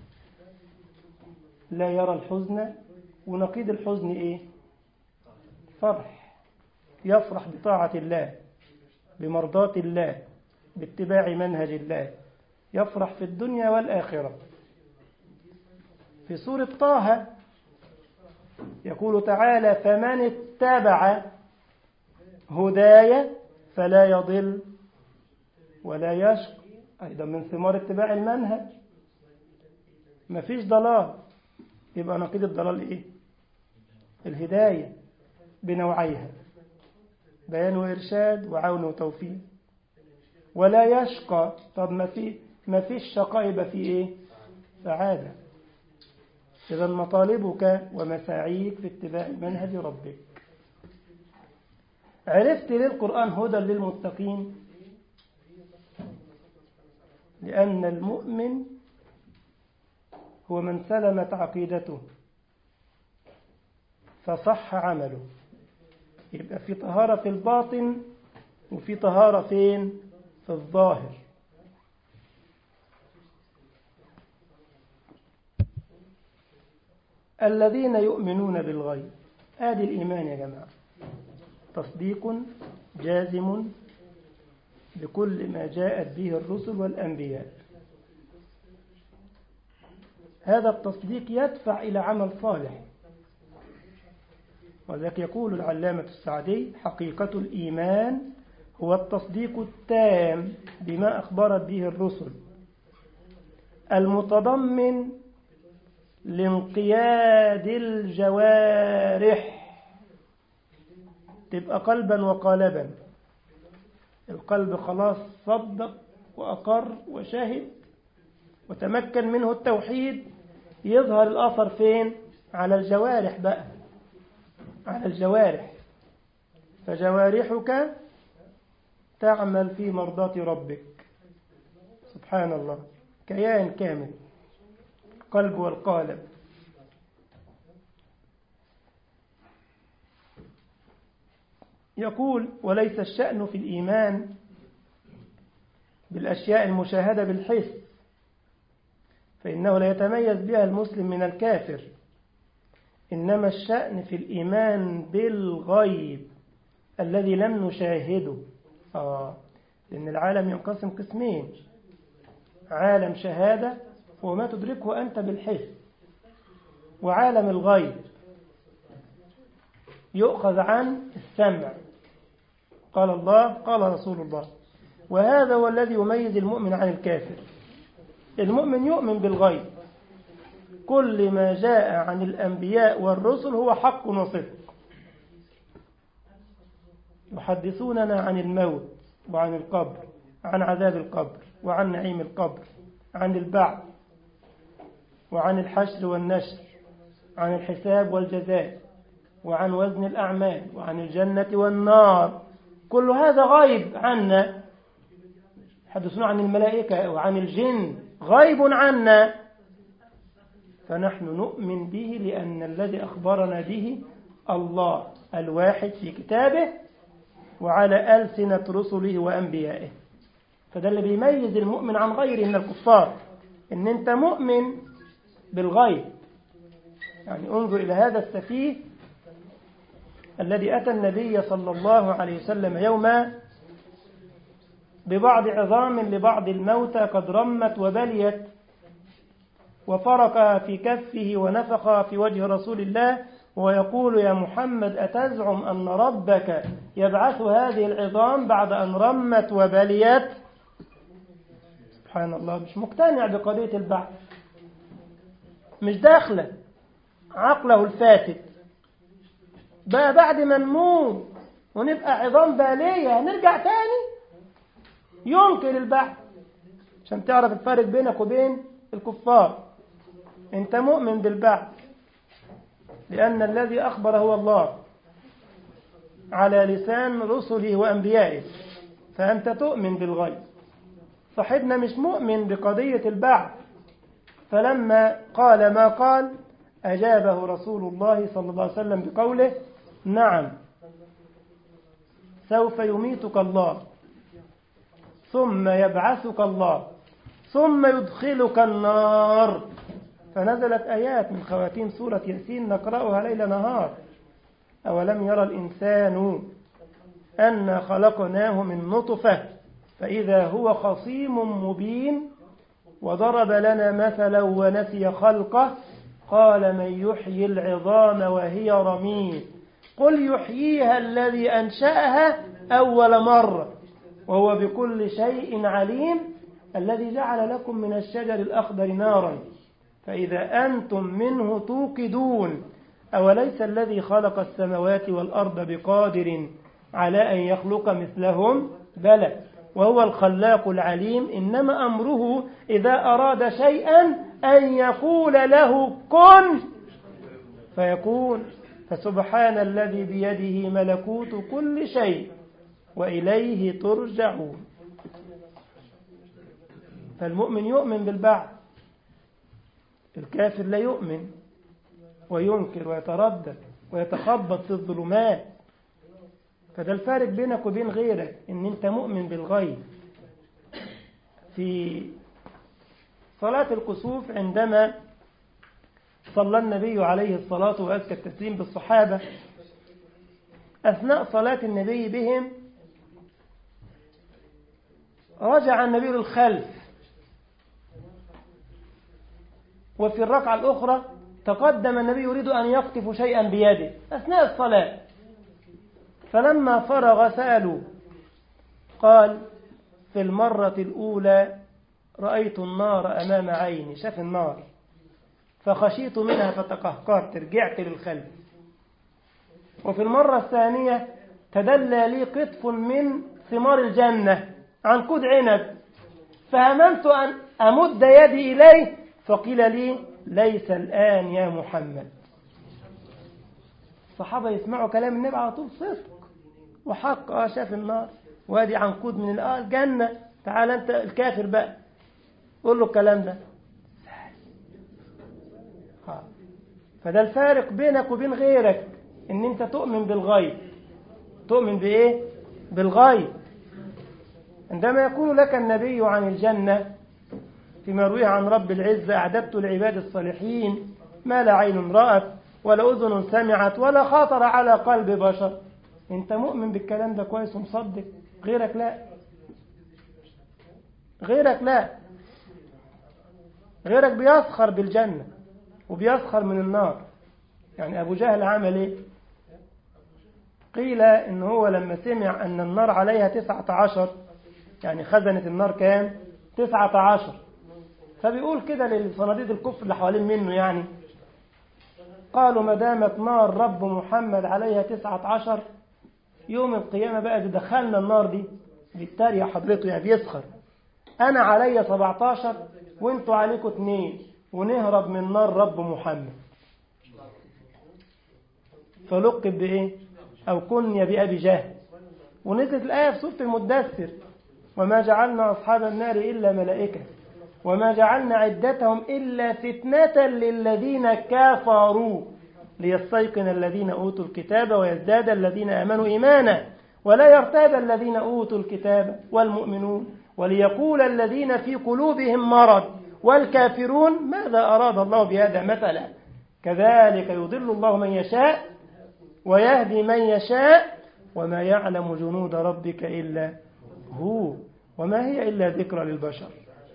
لا يرى الحزن ونقيض الحزن إيه فرح يفرح بطاعة الله بمرضاة الله باتباع منهج الله يفرح في الدنيا والآخرة في سورة طه يقول تعالى فمن اتبع هداي فلا يضل ولا يشق أيضا من ثمار اتباع المنهج مفيش ضلال يبقى نقيض الضلال إيه الهداية بنوعيها بيان وإرشاد وعون وتوفيق ولا يشقى طب ما في ما فيش شقاء يبقى في إيه سعادة إذا مطالبك ومساعيك في اتباع منهج ربك عرفت ليه القرآن هدى للمتقين لأن المؤمن هو من سلمت عقيدته فصح عمله يبقى في طهارة في الباطن وفي طهارة فين في الظاهر الذين يؤمنون بالغيب آدي الإيمان يا جماعة تصديق جازم بكل ما جاءت به الرسل والأنبياء هذا التصديق يدفع إلى عمل صالح وذلك يقول العلامة السعدي حقيقة الإيمان هو التصديق التام بما أخبرت به الرسل المتضمن لانقياد الجوارح تبقى قلبا وقالبا القلب خلاص صدق وأقر وشهد وتمكن منه التوحيد يظهر الأثر فين على الجوارح بقى على الجوارح فجوارحك تعمل في مرضاة ربك سبحان الله كيان كامل القلب والقالب يقول وليس الشأن في الإيمان بالأشياء المشاهدة بالحس فإنه لا يتميز بها المسلم من الكافر إنما الشأن في الإيمان بالغيب الذي لم نشاهده آه لأن العالم ينقسم قسمين عالم شهادة هو ما تدركه أنت بالحس وعالم الغيب يؤخذ عن السمع قال الله قال رسول الله وهذا هو الذي يميز المؤمن عن الكافر المؤمن يؤمن بالغيب كل ما جاء عن الأنبياء والرسل هو حق وصدق يحدثوننا عن الموت وعن القبر عن عذاب القبر وعن نعيم القبر عن البعث وعن الحشر والنشر عن الحساب والجزاء وعن وزن الأعمال وعن الجنة والنار كل هذا غيب عنا حدثنا عن الملائكة وعن الجن غيب عنا فنحن نؤمن به لأن الذي أخبرنا به الله الواحد في كتابه وعلى ألسنة رسله وأنبيائه فده اللي بيميز المؤمن عن غيره من الكفار إن أنت مؤمن بالغيب يعني انظر إلى هذا السفيه الذي أتى النبي صلى الله عليه وسلم يوما ببعض عظام لبعض الموتى قد رمت وبليت وفرق في كفه ونفخ في وجه رسول الله ويقول يا محمد أتزعم أن ربك يبعث هذه العظام بعد أن رمت وبليت سبحان الله مش مقتنع بقضية البعث مش داخله عقله الفاسد بقى بعد ما نموت ونبقى عظام بالية هنرجع تاني ينكر البعث عشان تعرف الفرق بينك وبين الكفار انت مؤمن بالبعث لأن الذي أخبر هو الله على لسان رسله وأنبيائه فأنت تؤمن بالغيب صاحبنا مش مؤمن بقضية البعث فلما قال ما قال أجابه رسول الله صلى الله عليه وسلم بقوله نعم سوف يميتك الله ثم يبعثك الله ثم يدخلك النار فنزلت آيات من خواتيم سورة ياسين نقرأها ليل نهار أولم يرى الإنسان أنا خلقناه من نطفة فإذا هو خصيم مبين وضرب لنا مثلا ونسي خلقه قال من يحيي العظام وهي رميم قل يحييها الذي أنشأها أول مرة وهو بكل شيء عليم الذي جعل لكم من الشجر الأخضر نارا فإذا أنتم منه توقدون أوليس الذي خلق السماوات والأرض بقادر على أن يخلق مثلهم بلى وهو الخلاق العليم إنما أمره إذا أراد شيئا أن يقول له كن فيكون فسبحان الذي بيده ملكوت كل شيء وإليه ترجعون فالمؤمن يؤمن بالبعث الكافر لا يؤمن وينكر ويتردد ويتخبط في الظلمات فده الفارق بينك وبين غيرك ان انت مؤمن بالغيب في صلاة الكسوف عندما صلى النبي عليه الصلاة وأزكى التسليم بالصحابة أثناء صلاة النبي بهم رجع النبي للخلف وفي الركعة الأخرى تقدم النبي يريد أن يقطف شيئا بيده أثناء الصلاة فلما فرغ سألوا قال في المرة الأولى رأيت النار أمام عيني شاف النار فخشيت منها فتقهقرت رجعت للخلف وفي المرة الثانية تدلى لي قطف من ثمار الجنة عنقود عنب فهممت أن أمد يدي إليه فقيل لي ليس الآن يا محمد الصحابة يسمعوا كلام النبي على طول صدق وحق اه شاف النار وادي عنقود من الآه الجنة تعال انت الكافر بقى قول له الكلام ده فده الفارق بينك وبين غيرك ان انت تؤمن بالغيب تؤمن بايه بالغيب عندما يقول لك النبي عن الجنة فيما يرويه عن رب العزة أعددت العباد الصالحين ما لا عين رأت ولا أذن سمعت ولا خاطر على قلب بشر انت مؤمن بالكلام ده كويس ومصدق غيرك لا غيرك لا غيرك بيسخر بالجنة وبيسخر من النار يعني أبو جهل عمل إيه قيل إن هو لما سمع أن النار عليها تسعة عشر يعني خزنة النار كام تسعة عشر فبيقول كده للصناديد الكفر اللي حوالين منه يعني قالوا ما دامت نار رب محمد عليها تسعة عشر يوم القيامة بقى إذا دخلنا النار دي بالتالي حضرته يعني بيسخر أنا عليا 17 وانتوا عليكم اتنين ونهرب من نار رب محمد فلقب بإيه أو كني بأبي جهل ونزلت الآية في سورة المدثر وما جعلنا أصحاب النار إلا ملائكة وما جعلنا عدتهم إلا فتنة للذين كفروا ليستيقن الذين أوتوا الكتاب ويزداد الذين آمنوا إيمانا ولا يرتاب الذين أوتوا الكتاب والمؤمنون وليقول الذين في قلوبهم مرض والكافرون ماذا أراد الله بهذا مثلا كذلك يضل الله من يشاء ويهدي من يشاء وما يعلم جنود ربك إلا هو وما هي إلا ذكرى للبشر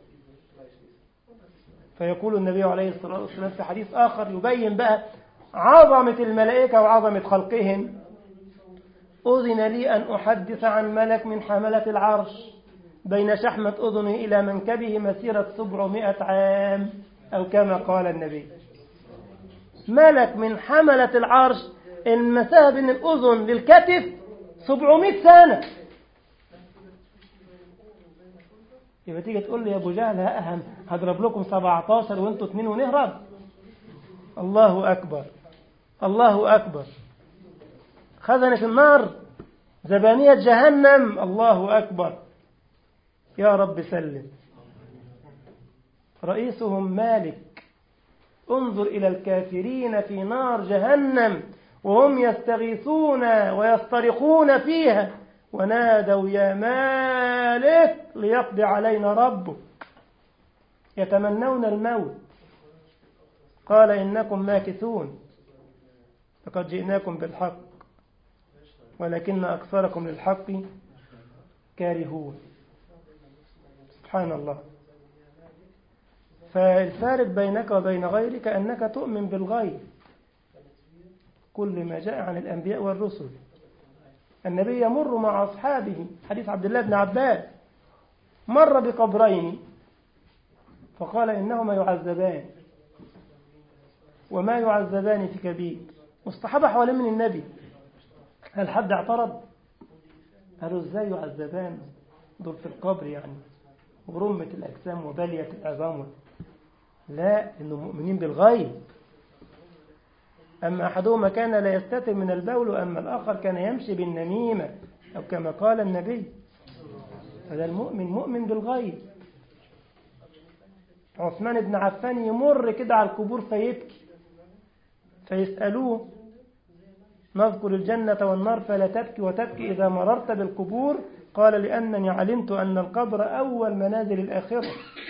فيقول النبي عليه الصلاة والسلام في حديث آخر يبين بقى عظمة الملائكة وعظمة خلقهم أذن لي أن أحدث عن ملك من حملة العرش بين شحمة أذنه إلى منكبه مسيرة سبعمائة عام أو كما قال النبي ملك من حملة العرش المسافة بين الأذن للكتف سبعمائة سنة يبقى تيجي تقول لي يا أبو جهل أهم هضرب لكم 17 وانتوا اتنين ونهرب الله أكبر الله أكبر خزنة النار زبانية جهنم الله أكبر يا رب سلم رئيسهم مالك انظر إلى الكافرين في نار جهنم وهم يستغيثون ويصطرخون فيها ونادوا يا مالك ليقضي علينا ربك يتمنون الموت قال إنكم ماكثون لقد جئناكم بالحق ولكن أكثركم للحق كارهون سبحان الله فالفارق بينك وبين غيرك أنك تؤمن بالغيب كل ما جاء عن الأنبياء والرسل النبي يمر مع أصحابه حديث عبد الله بن عباس مر بقبرين فقال إنهما يعذبان وما يعذبان في كبير والصحابة حوالين من النبي هل حد اعترض قالوا ازاي يعذبان دول في القبر يعني ورمة الأجسام وبلية العظام لا إنهم مؤمنين بالغيب أما أحدهما كان لا يستتر من البول وأما الآخر كان يمشي بالنميمة أو كما قال النبي هذا المؤمن مؤمن بالغيب عثمان بن عفان يمر كده على القبور فيبكي فيسألوه نذكر الجنة والنار فلا تبكي وتبكي إذا مررت بالقبور قال لأنني علمت أن القبر أول منازل الآخرة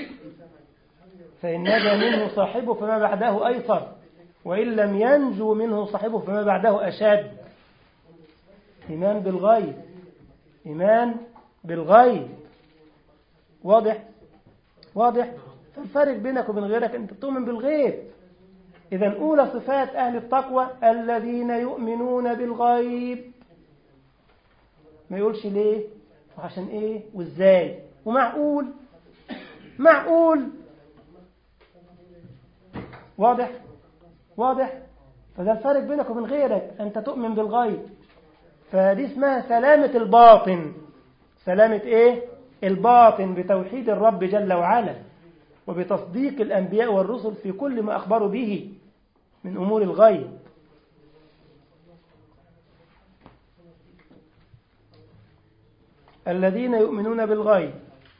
فإن نجا منه صاحبه فما بعده أيسر وإن لم ينجو منه صاحبه فما بعده أشد إيمان بالغيب إيمان بالغيب واضح واضح فالفرق بينك وبين غيرك أنت تؤمن بالغيب إذا أولى صفات أهل التقوى الذين يؤمنون بالغيب ما يقولش ليه وعشان إيه وإزاي ومعقول معقول واضح واضح فده الفرق بينك وبين غيرك أنت تؤمن بالغيب فدي اسمها سلامة الباطن سلامة إيه الباطن بتوحيد الرب جل وعلا وبتصديق الأنبياء والرسل في كل ما أخبروا به من أمور الغيب الذين يؤمنون بالغيب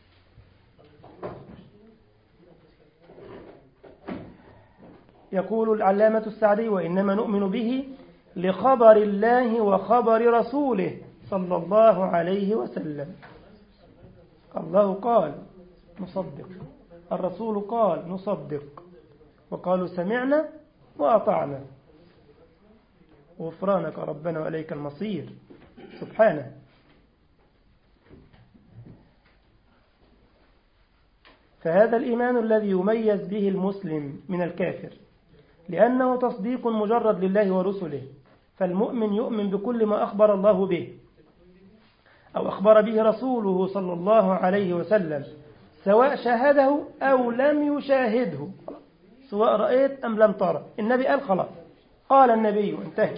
يقول العلامة السعدي وإنما نؤمن به لخبر الله وخبر رسوله صلى الله عليه وسلم الله قال نصدق الرسول قال نصدق وقالوا سمعنا وأطعنا غفرانك ربنا وإليك المصير سبحانه فهذا الإيمان الذي يميز به المسلم من الكافر لأنه تصديق مجرد لله ورسله فالمؤمن يؤمن بكل ما أخبر الله به أو أخبر به رسوله صلى الله عليه وسلم سواء شاهده أو لم يشاهده سواء رأيت أم لم ترى النبي قال خلاص قال النبي انتهى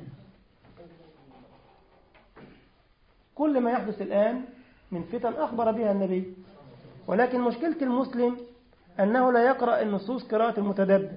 كل ما يحدث الآن من فتن أخبر بها النبي ولكن مشكلة المسلم أنه لا يقرأ النصوص قراءة المتدبر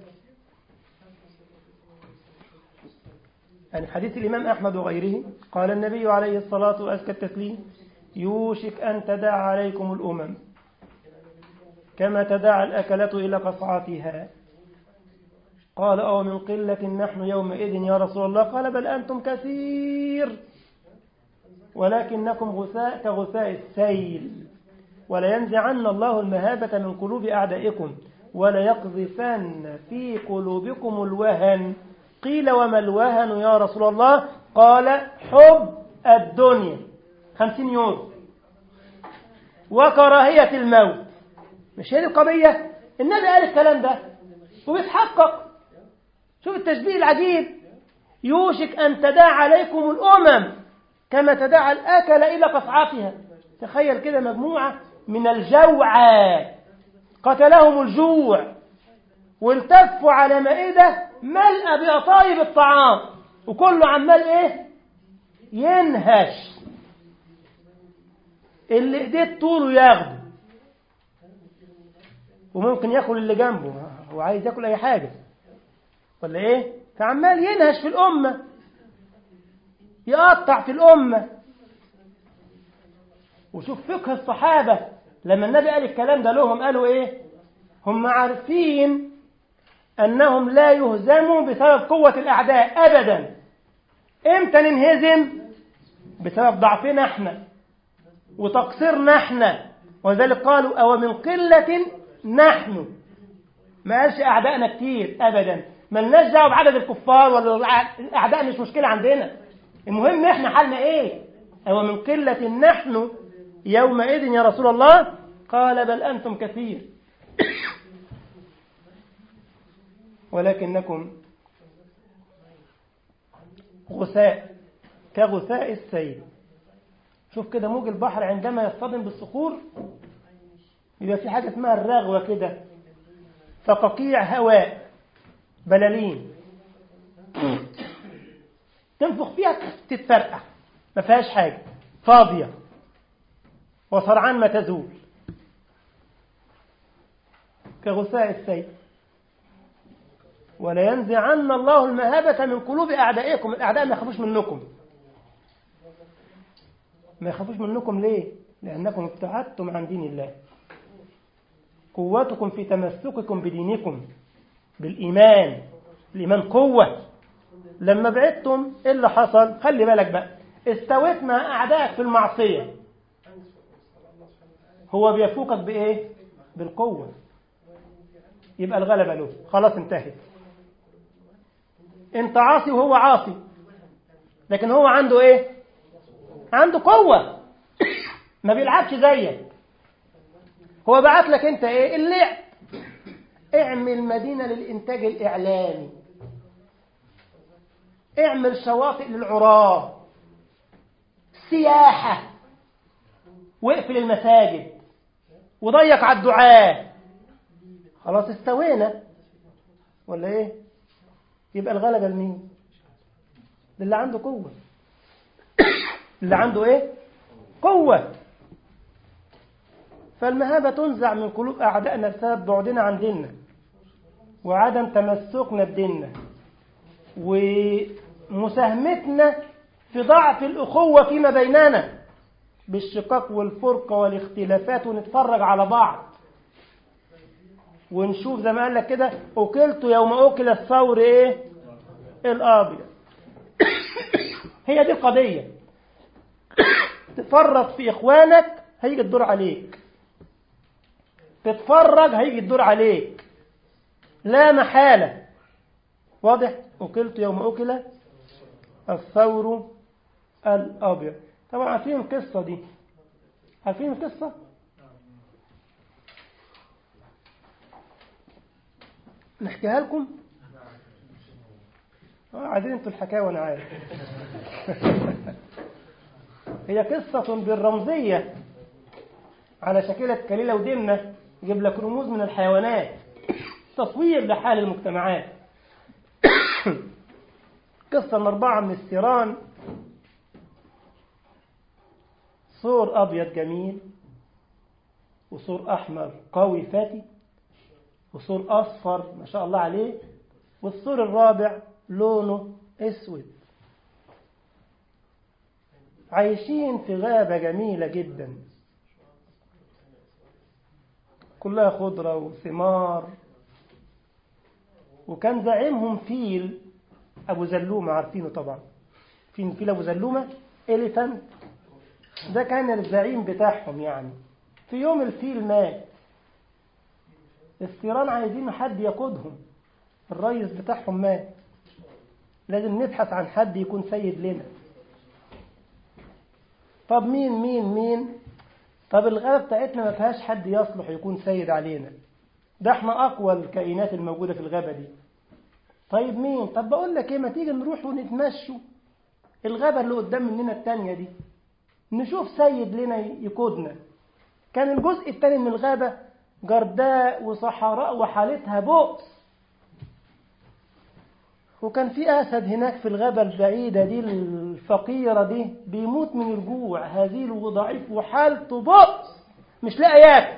يعني حديث الإمام أحمد وغيره قال النبي عليه الصلاة وأزكى التسليم يوشك أن تدع عليكم الأمم كما تدع الأكلة إلى قصعاتها قال أو من قلة نحن يومئذ يا رسول الله قال بل أنتم كثير ولكنكم غثاء كغثاء السيل ولا ينزعن الله المهابة من قلوب أعدائكم ولا يقذفن في قلوبكم الوهن قيل وما الوهن يا رسول الله قال حب الدنيا خمسين يورو وكراهية الموت مش هي دي القضية النبي قال الكلام ده وبيتحقق شوف التشبيه العجيب يوشك أن تداعى عليكم الأمم كما تداعى الأكل إلى قصعاتها تخيل كده مجموعة من الجوعى قتلهم الجوع والتفوا على مائدة ملأ بأطايب الطعام وكله عمال ايه ينهش اللي ايديه طوله ياخده وممكن ياكل اللي جنبه هو عايز ياكل اي حاجة ولا ايه فعمال ينهش في الأمة يقطع في الأمة وشوف فقه الصحابة لما النبي قال الكلام ده لهم قالوا ايه هم عارفين أنهم لا يهزموا بسبب قوة الأعداء أبدا إمتى ننهزم بسبب ضعفنا احنا وتقصيرنا احنا وذلك قالوا أو من قلة نحن ما قالش أعدائنا كتير أبدا ملناش دعوه بعدد الكفار ولا الأعداء مش مشكلة عندنا المهم احنا حالنا ايه أو من قلة نحن يومئذ يا رسول الله قال بل أنتم كثير ولكنكم غثاء كغثاء السيل شوف كده موج البحر عندما يصطدم بالصخور يبقى في حاجة اسمها الرغوة كده فقاقيع هواء بلالين تنفخ فيها تتفرقع ما فيهاش حاجة فاضية وسرعان ما تزول كغثاء السيل ولينزعن الله المهابة من قلوب أعدائكم الأعداء ما يخافوش منكم ما يخافوش منكم ليه لأنكم ابتعدتم عن دين الله قوتكم في تمسككم بدينكم بالإيمان الإيمان قوة لما بعدتم إيه اللي حصل خلي بالك بقى استويت مع أعدائك في المعصية هو بيفوقك بإيه بالقوة يبقى الغلبة له خلاص انتهت انت عاصي وهو عاصي لكن هو عنده ايه عنده قوة ما بيلعبش زيك هو بعت لك انت ايه اللعب اعمل مدينة للإنتاج الإعلامي اعمل شواطئ للعراة سياحة واقفل المساجد وضيق على الدعاة خلاص استوينا ولا ايه يبقى الغلبة لمين للي عنده قوة اللي عنده ايه قوة فالمهابة تنزع من قلوب أعدائنا بسبب بعدنا عن ديننا وعدم تمسكنا بديننا ومساهمتنا في ضعف الأخوة فيما بيننا بالشقاق والفرقة والاختلافات ونتفرج على بعض ونشوف زي ما قال لك كده أكلت يوم أكل الثور إيه الأبيض هي دي القضية تفرط في إخوانك هيجي الدور عليك تتفرج هيجي الدور عليك لا محالة واضح أكلت يوم أكل الثور الأبيض طبعا عارفين القصة دي عارفين القصة نحكيها لكم اه عايزين انتوا الحكايه وانا عارف هي قصة بالرمزية على شكلة كليلة ودمنة يجيب لك رموز من الحيوانات تصوير لحال المجتمعات قصة من أربعة من الثيران صور أبيض جميل وصور أحمر قوي فاتي وصور أصفر ما شاء الله عليه والصور الرابع لونه أسود عايشين في غابة جميلة جدا كلها خضرة وثمار وكان زعيمهم فيل أبو زلومة عارفينه طبعا فين فيل أبو زلومة إليفانت ده كان الزعيم بتاعهم يعني في يوم الفيل مات الثيران عايزين حد يقودهم الرئيس بتاعهم مات لازم نبحث عن حد يكون سيد لنا طب مين مين مين طب الغابة بتاعتنا ما فيهاش حد يصلح يكون سيد علينا ده احنا أقوى الكائنات الموجودة في الغابة دي طيب مين طب بقول لك ايه ما تيجي نروح ونتمشوا الغابة اللي قدام مننا التانية دي نشوف سيد لنا يقودنا كان الجزء الثاني من الغابة جرداء وصحراء وحالتها بؤس وكان في أسد هناك في الغابة البعيدة دي الفقيرة دي بيموت من الجوع هزيل وضعيف وحالته بؤس مش لاقي ياكل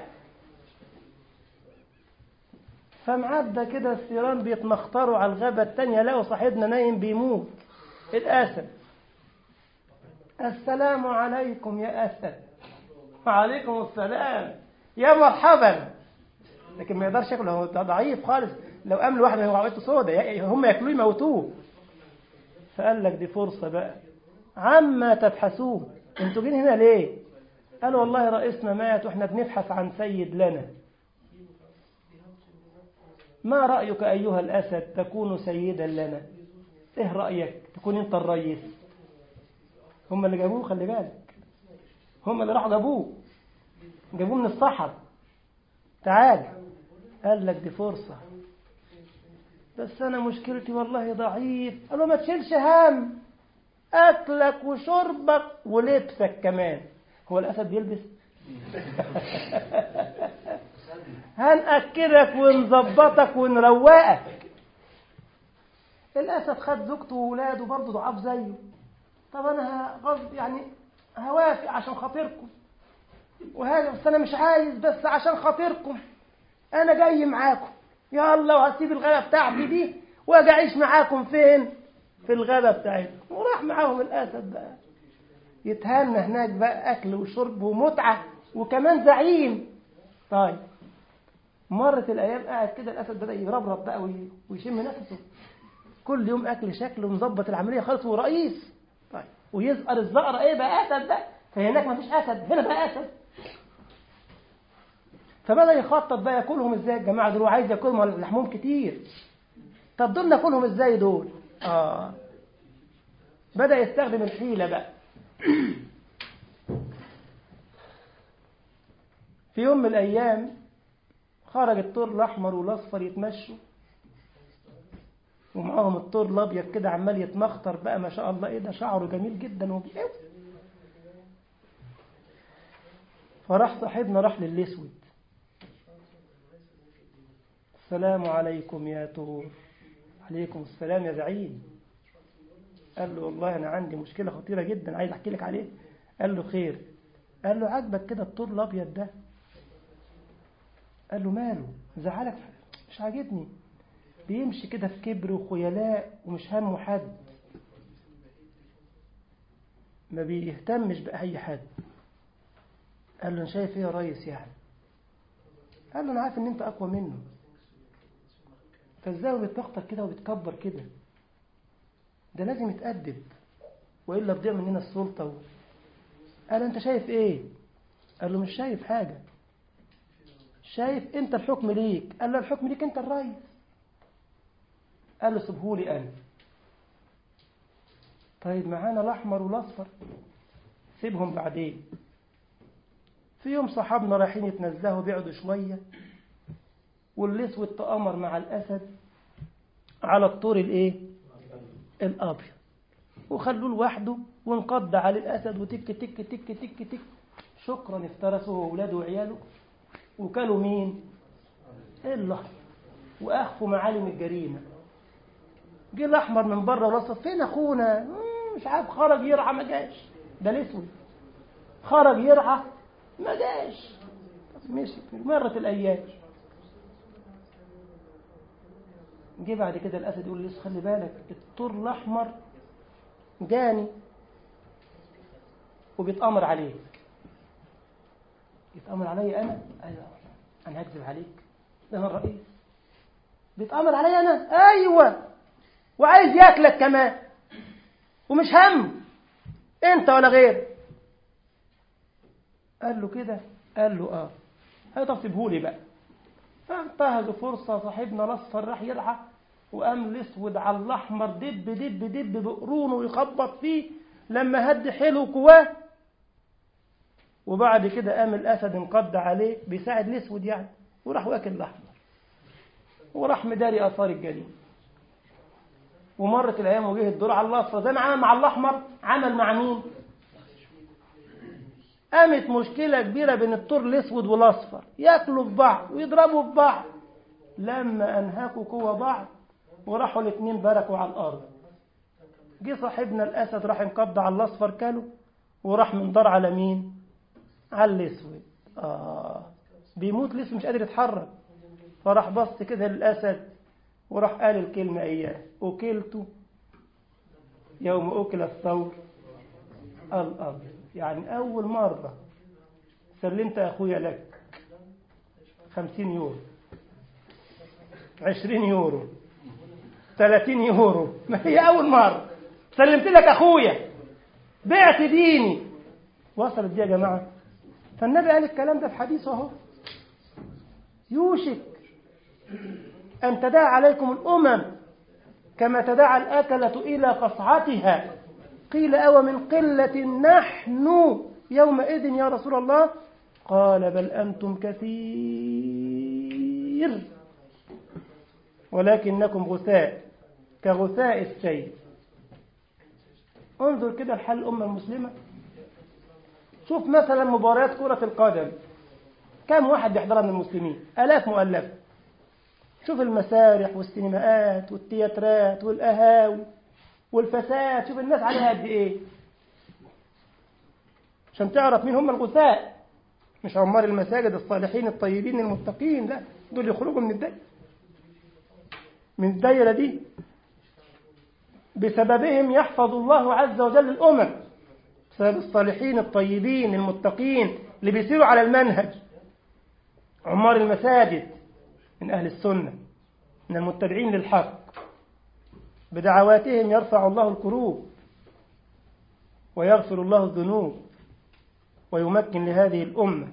فمعدى كده الثيران بيتمخطروا على الغابة التانية لقوا صاحبنا نايم بيموت الأسد السلام عليكم يا أسد وعليكم السلام يا مرحبا لكن ما يقدرش ياكل هو ضعيف خالص لو قام واحد من وعيته سودة هم ياكلوه يموتوه فقال لك دي فرصة بقى عما تبحثون انتوا جايين هنا ليه قالوا والله رئيسنا مات واحنا بنبحث عن سيد لنا ما رأيك أيها الأسد تكون سيدا لنا ايه رأيك تكون انت الرئيس هم اللي جابوه خلي بالك هم اللي راحوا جابوه جابوه من الصحر تعال قال لك دي فرصة بس أنا مشكلتي والله ضعيف قال له ما تشيلش هم أكلك وشربك ولبسك كمان هو الأسد بيلبس هنأكلك ونظبطك ونروقك الأسد خد زوجته وولاده برضه ضعاف زيه طب أنا غصب يعني هوافق عشان خاطركم وهذا بس أنا مش عايز بس عشان خاطركم أنا جاي معاكم يلا وهسيب الغابة بتاعتي دي وأجي أعيش معاكم فين؟ في الغابة بتاعتكم وراح معاهم الأسد بقى يتهنى هناك بقى أكل وشرب ومتعة وكمان زعيم طيب مرت الأيام قاعد كده الأسد بدأ يربرب بقى ويشم نفسه كل يوم أكل شكل ومظبط العملية خالص ورئيس طيب ويزقر الزقرة إيه بقى أسد بقى فهناك مفيش أسد هنا بقى أسد فبدأ يخطط بقى ياكلهم ازاي الجماعة دول وعايز ياكلهم لحمهم كتير طب دول ناكلهم ازاي دول آه بدأ يستخدم الحيلة بقى في يوم من الأيام خرج الطور الأحمر والأصفر يتمشوا ومعاهم الطور الأبيض كده عمال يتمخطر بقى ما شاء الله إيه ده شعره جميل جدا وبيقوي فراح صاحبنا راح للأسود السلام عليكم يا طور عليكم السلام يا زعيم قال له والله أنا عندي مشكلة خطيرة جدا عايز أحكي لك عليه قال له خير قال له عاجبك كده الطور الأبيض ده قال له ماله زعلك مش عاجبني بيمشي كده في كبر وخيلاء ومش همه حد ما بيهتمش بأي حد قال له أنا شايف إيه يا ريس يعني قال له أنا عارف إن أنت أقوى منه فازاي بيتبختر كده وبيتكبر كده ده لازم يتأدب وإلا تضيع مننا السلطة و... قال أنت شايف إيه قال له مش شايف حاجة شايف أنت الحكم ليك قال له الحكم ليك أنت الرئيس قال له سيبهولي أنا طيب معانا الأحمر والأصفر سيبهم بعدين في يوم صحابنا رايحين يتنزهوا بيقعدوا شوية والاسود تأمر مع الأسد على الطور الايه الأبيض وخلوه لوحده وانقض على الأسد وتك تك تك تك تك شكرا افترسوا وأولاده وعياله وكلوا مين إلا وأخفوا معالم الجريمة جه الأحمر من بره ورصف فين أخونا مش عارف خرج يرعى ما جاش ده الأسود خرج يرعى ما جاش مشي مرت الأيام جه بعد كده الأسد يقول لي خلي بالك الطور الأحمر جاني وبيتأمر عليك يتأمر علي أنا أيوة أنا هكذب عليك ده أنا الرئيس بيتأمر علي أنا أيوة وعايز ياكلك كمان ومش هم أنت ولا غير قال له كده قال له آه هتصبهولي بقى فانتهزوا فرصة صاحبنا الأصفر راح يرعى وقام الأسود على الأحمر دب دب دب بقرونه ويخبط فيه لما هد حلو قواه وبعد كده قام الأسد انقض عليه بيساعد الأسود يعني وراح واكل الأحمر وراح مداري آثار الجريمة ومرت الأيام وجه الدور على الأصفر زي ما عمل مع الأحمر عمل مع مين؟ قامت مشكلة كبيرة بين الطور الأسود والأصفر ياكلوا في بعض ويضربوا في بعض لما أنهكوا قوة بعض وراحوا الاثنين بركوا على الأرض جه صاحبنا الأسد راح انقض على الأصفر كله وراح من دار على مين؟ على الأسود آه بيموت الأسود مش قادر يتحرك فراح بص كده للأسد وراح قال الكلمة إياه أكلت يوم أكل الثور الأبيض يعني أول مرة سلمت أخويا لك خمسين يوم عشرين يورو ثلاثين يورو ما هي أول مرة سلمت لك أخويا بعت ديني وصلت دي يا جماعة فالنبي قال الكلام ده في حديثه اهو يوشك أن تداعى عليكم الأمم كما تداعى الأكلة إلى قصعتها قيل أو من قلة نحن يومئذ يا رسول الله قال بل أنتم كثير ولكنكم غثاء كغثاء السيل انظر كده لحال الأمة المسلمة شوف مثلا مباريات كرة القدم كم واحد بيحضرها من المسلمين آلاف مؤلفة شوف المسارح والسينماءات والتياترات والقهاوي والفساد شوف الناس عليها قد ايه عشان تعرف مين هم الغثاء مش عمار المساجد الصالحين الطيبين المتقين لا دول يخرجوا من الدايرة من الدايرة دي بسببهم يحفظ الله عز وجل الأمم بسبب الصالحين الطيبين المتقين اللي بيسيروا على المنهج عمار المساجد من أهل السنة من المتبعين للحق بدعواتهم يرفع الله الكروب ويغفر الله الذنوب ويمكن لهذه الأمة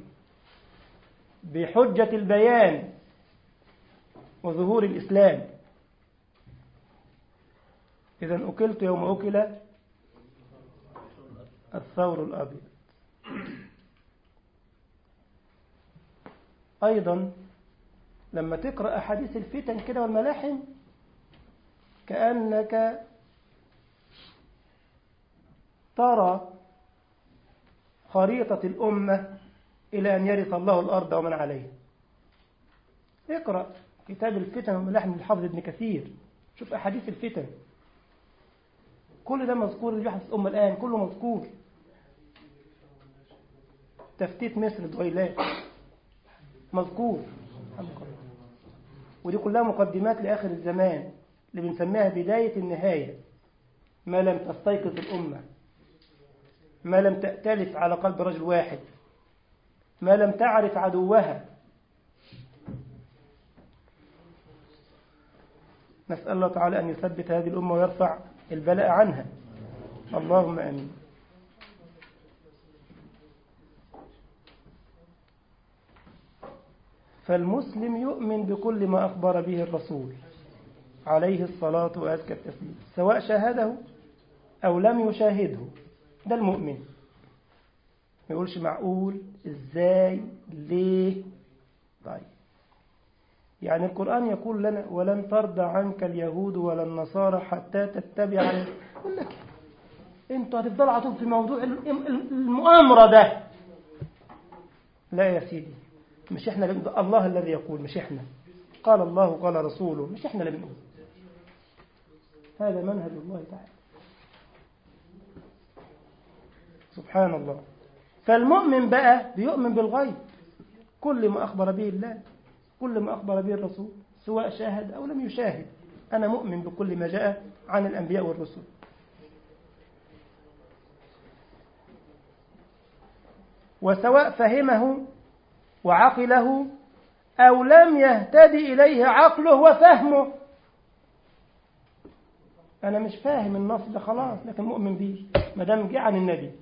بحجة البيان وظهور الإسلام إذا أكلت يوم أكل الثور الأبيض أيضا لما تقرأ أحاديث الفتن كده والملاحم كأنك ترى خريطة الأمة إلى أن يرث الله الأرض ومن عليها اقرأ كتاب الفتن والملاحم للحافظ ابن كثير شوف أحاديث الفتن كل ده مذكور اللي بيحدث الأمة الآن كله مذكور تفتيت مصر دويلات مذكور ودي كلها مقدمات لآخر الزمان اللي بنسميها بداية النهاية ما لم تستيقظ الأمة ما لم تأتلف على قلب رجل واحد ما لم تعرف عدوها نسأل الله تعالى أن يثبت هذه الأمة ويرفع البلاء عنها اللهم أمين فالمسلم يؤمن بكل ما أخبر به الرسول عليه الصلاة وأزكى التسليم سواء شاهده أو لم يشاهده ده المؤمن ما يقولش معقول إزاي ليه طيب يعني القرآن يقول لنا ولن ترضى عنك اليهود ولا النصارى حتى تتبع يقول لك انتوا هتفضلوا على طول في موضوع المؤامرة ده لا يا سيدي مش احنا اللي بنقول الله الذي يقول مش احنا قال الله قال رسوله مش احنا اللي بنقول هذا منهج الله تعالى سبحان الله فالمؤمن بقى بيؤمن بالغيب كل ما أخبر به الله كل ما أخبر به الرسول سواء شاهد أو لم يشاهد أنا مؤمن بكل ما جاء عن الأنبياء والرسل وسواء فهمه وعقله أو لم يهتدي إليه عقله وفهمه أنا مش فاهم النص ده خلاص لكن مؤمن به ما دام جه عن النبي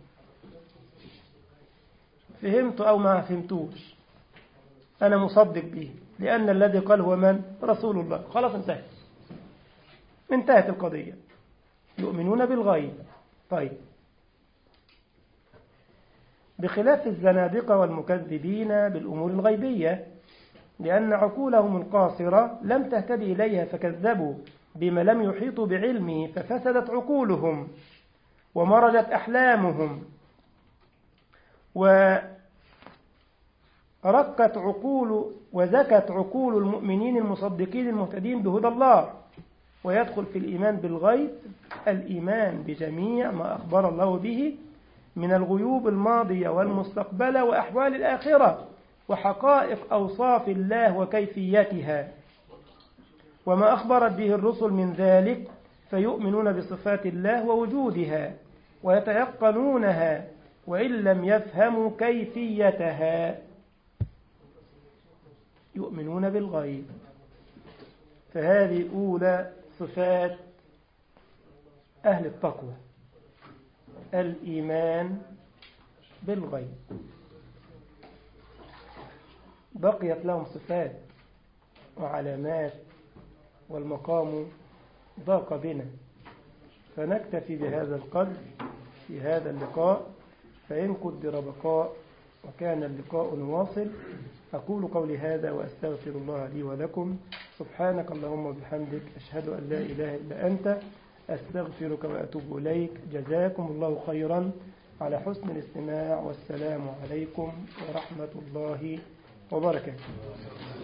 فهمته أو ما فهمتوش أنا مصدق به لأن الذي قال هو من؟ رسول الله خلاص انتهت انتهت القضية يؤمنون بالغيب طيب بخلاف الزنادقة والمكذبين بالأمور الغيبية لأن عقولهم القاصرة لم تهتدي إليها فكذبوا بما لم يحيطوا بعلمه ففسدت عقولهم ومرجت أحلامهم ورقت عقول وزكت عقول المؤمنين المصدقين المهتدين بهدى الله ويدخل في الإيمان بالغيب الإيمان بجميع ما أخبر الله به من الغيوب الماضية والمستقبلة وأحوال الآخرة وحقائق أوصاف الله وكيفيتها وما أخبرت به الرسل من ذلك فيؤمنون بصفات الله ووجودها ويتيقنونها وإن لم يفهموا كيفيتها يؤمنون بالغيب فهذه أولى صفات أهل التقوى الإيمان بالغيب بقيت لهم صفات وعلامات والمقام ضاق بنا فنكتفي بهذا القدر في هذا اللقاء فإن قدر بقاء وكان اللقاء واصل أقول قولي هذا وأستغفر الله لي ولكم سبحانك اللهم وبحمدك أشهد أن لا إله إلا أنت أستغفرك وأتوب إليك جزاكم الله خيرا على حسن الاستماع والسلام عليكم ورحمة الله وبركاته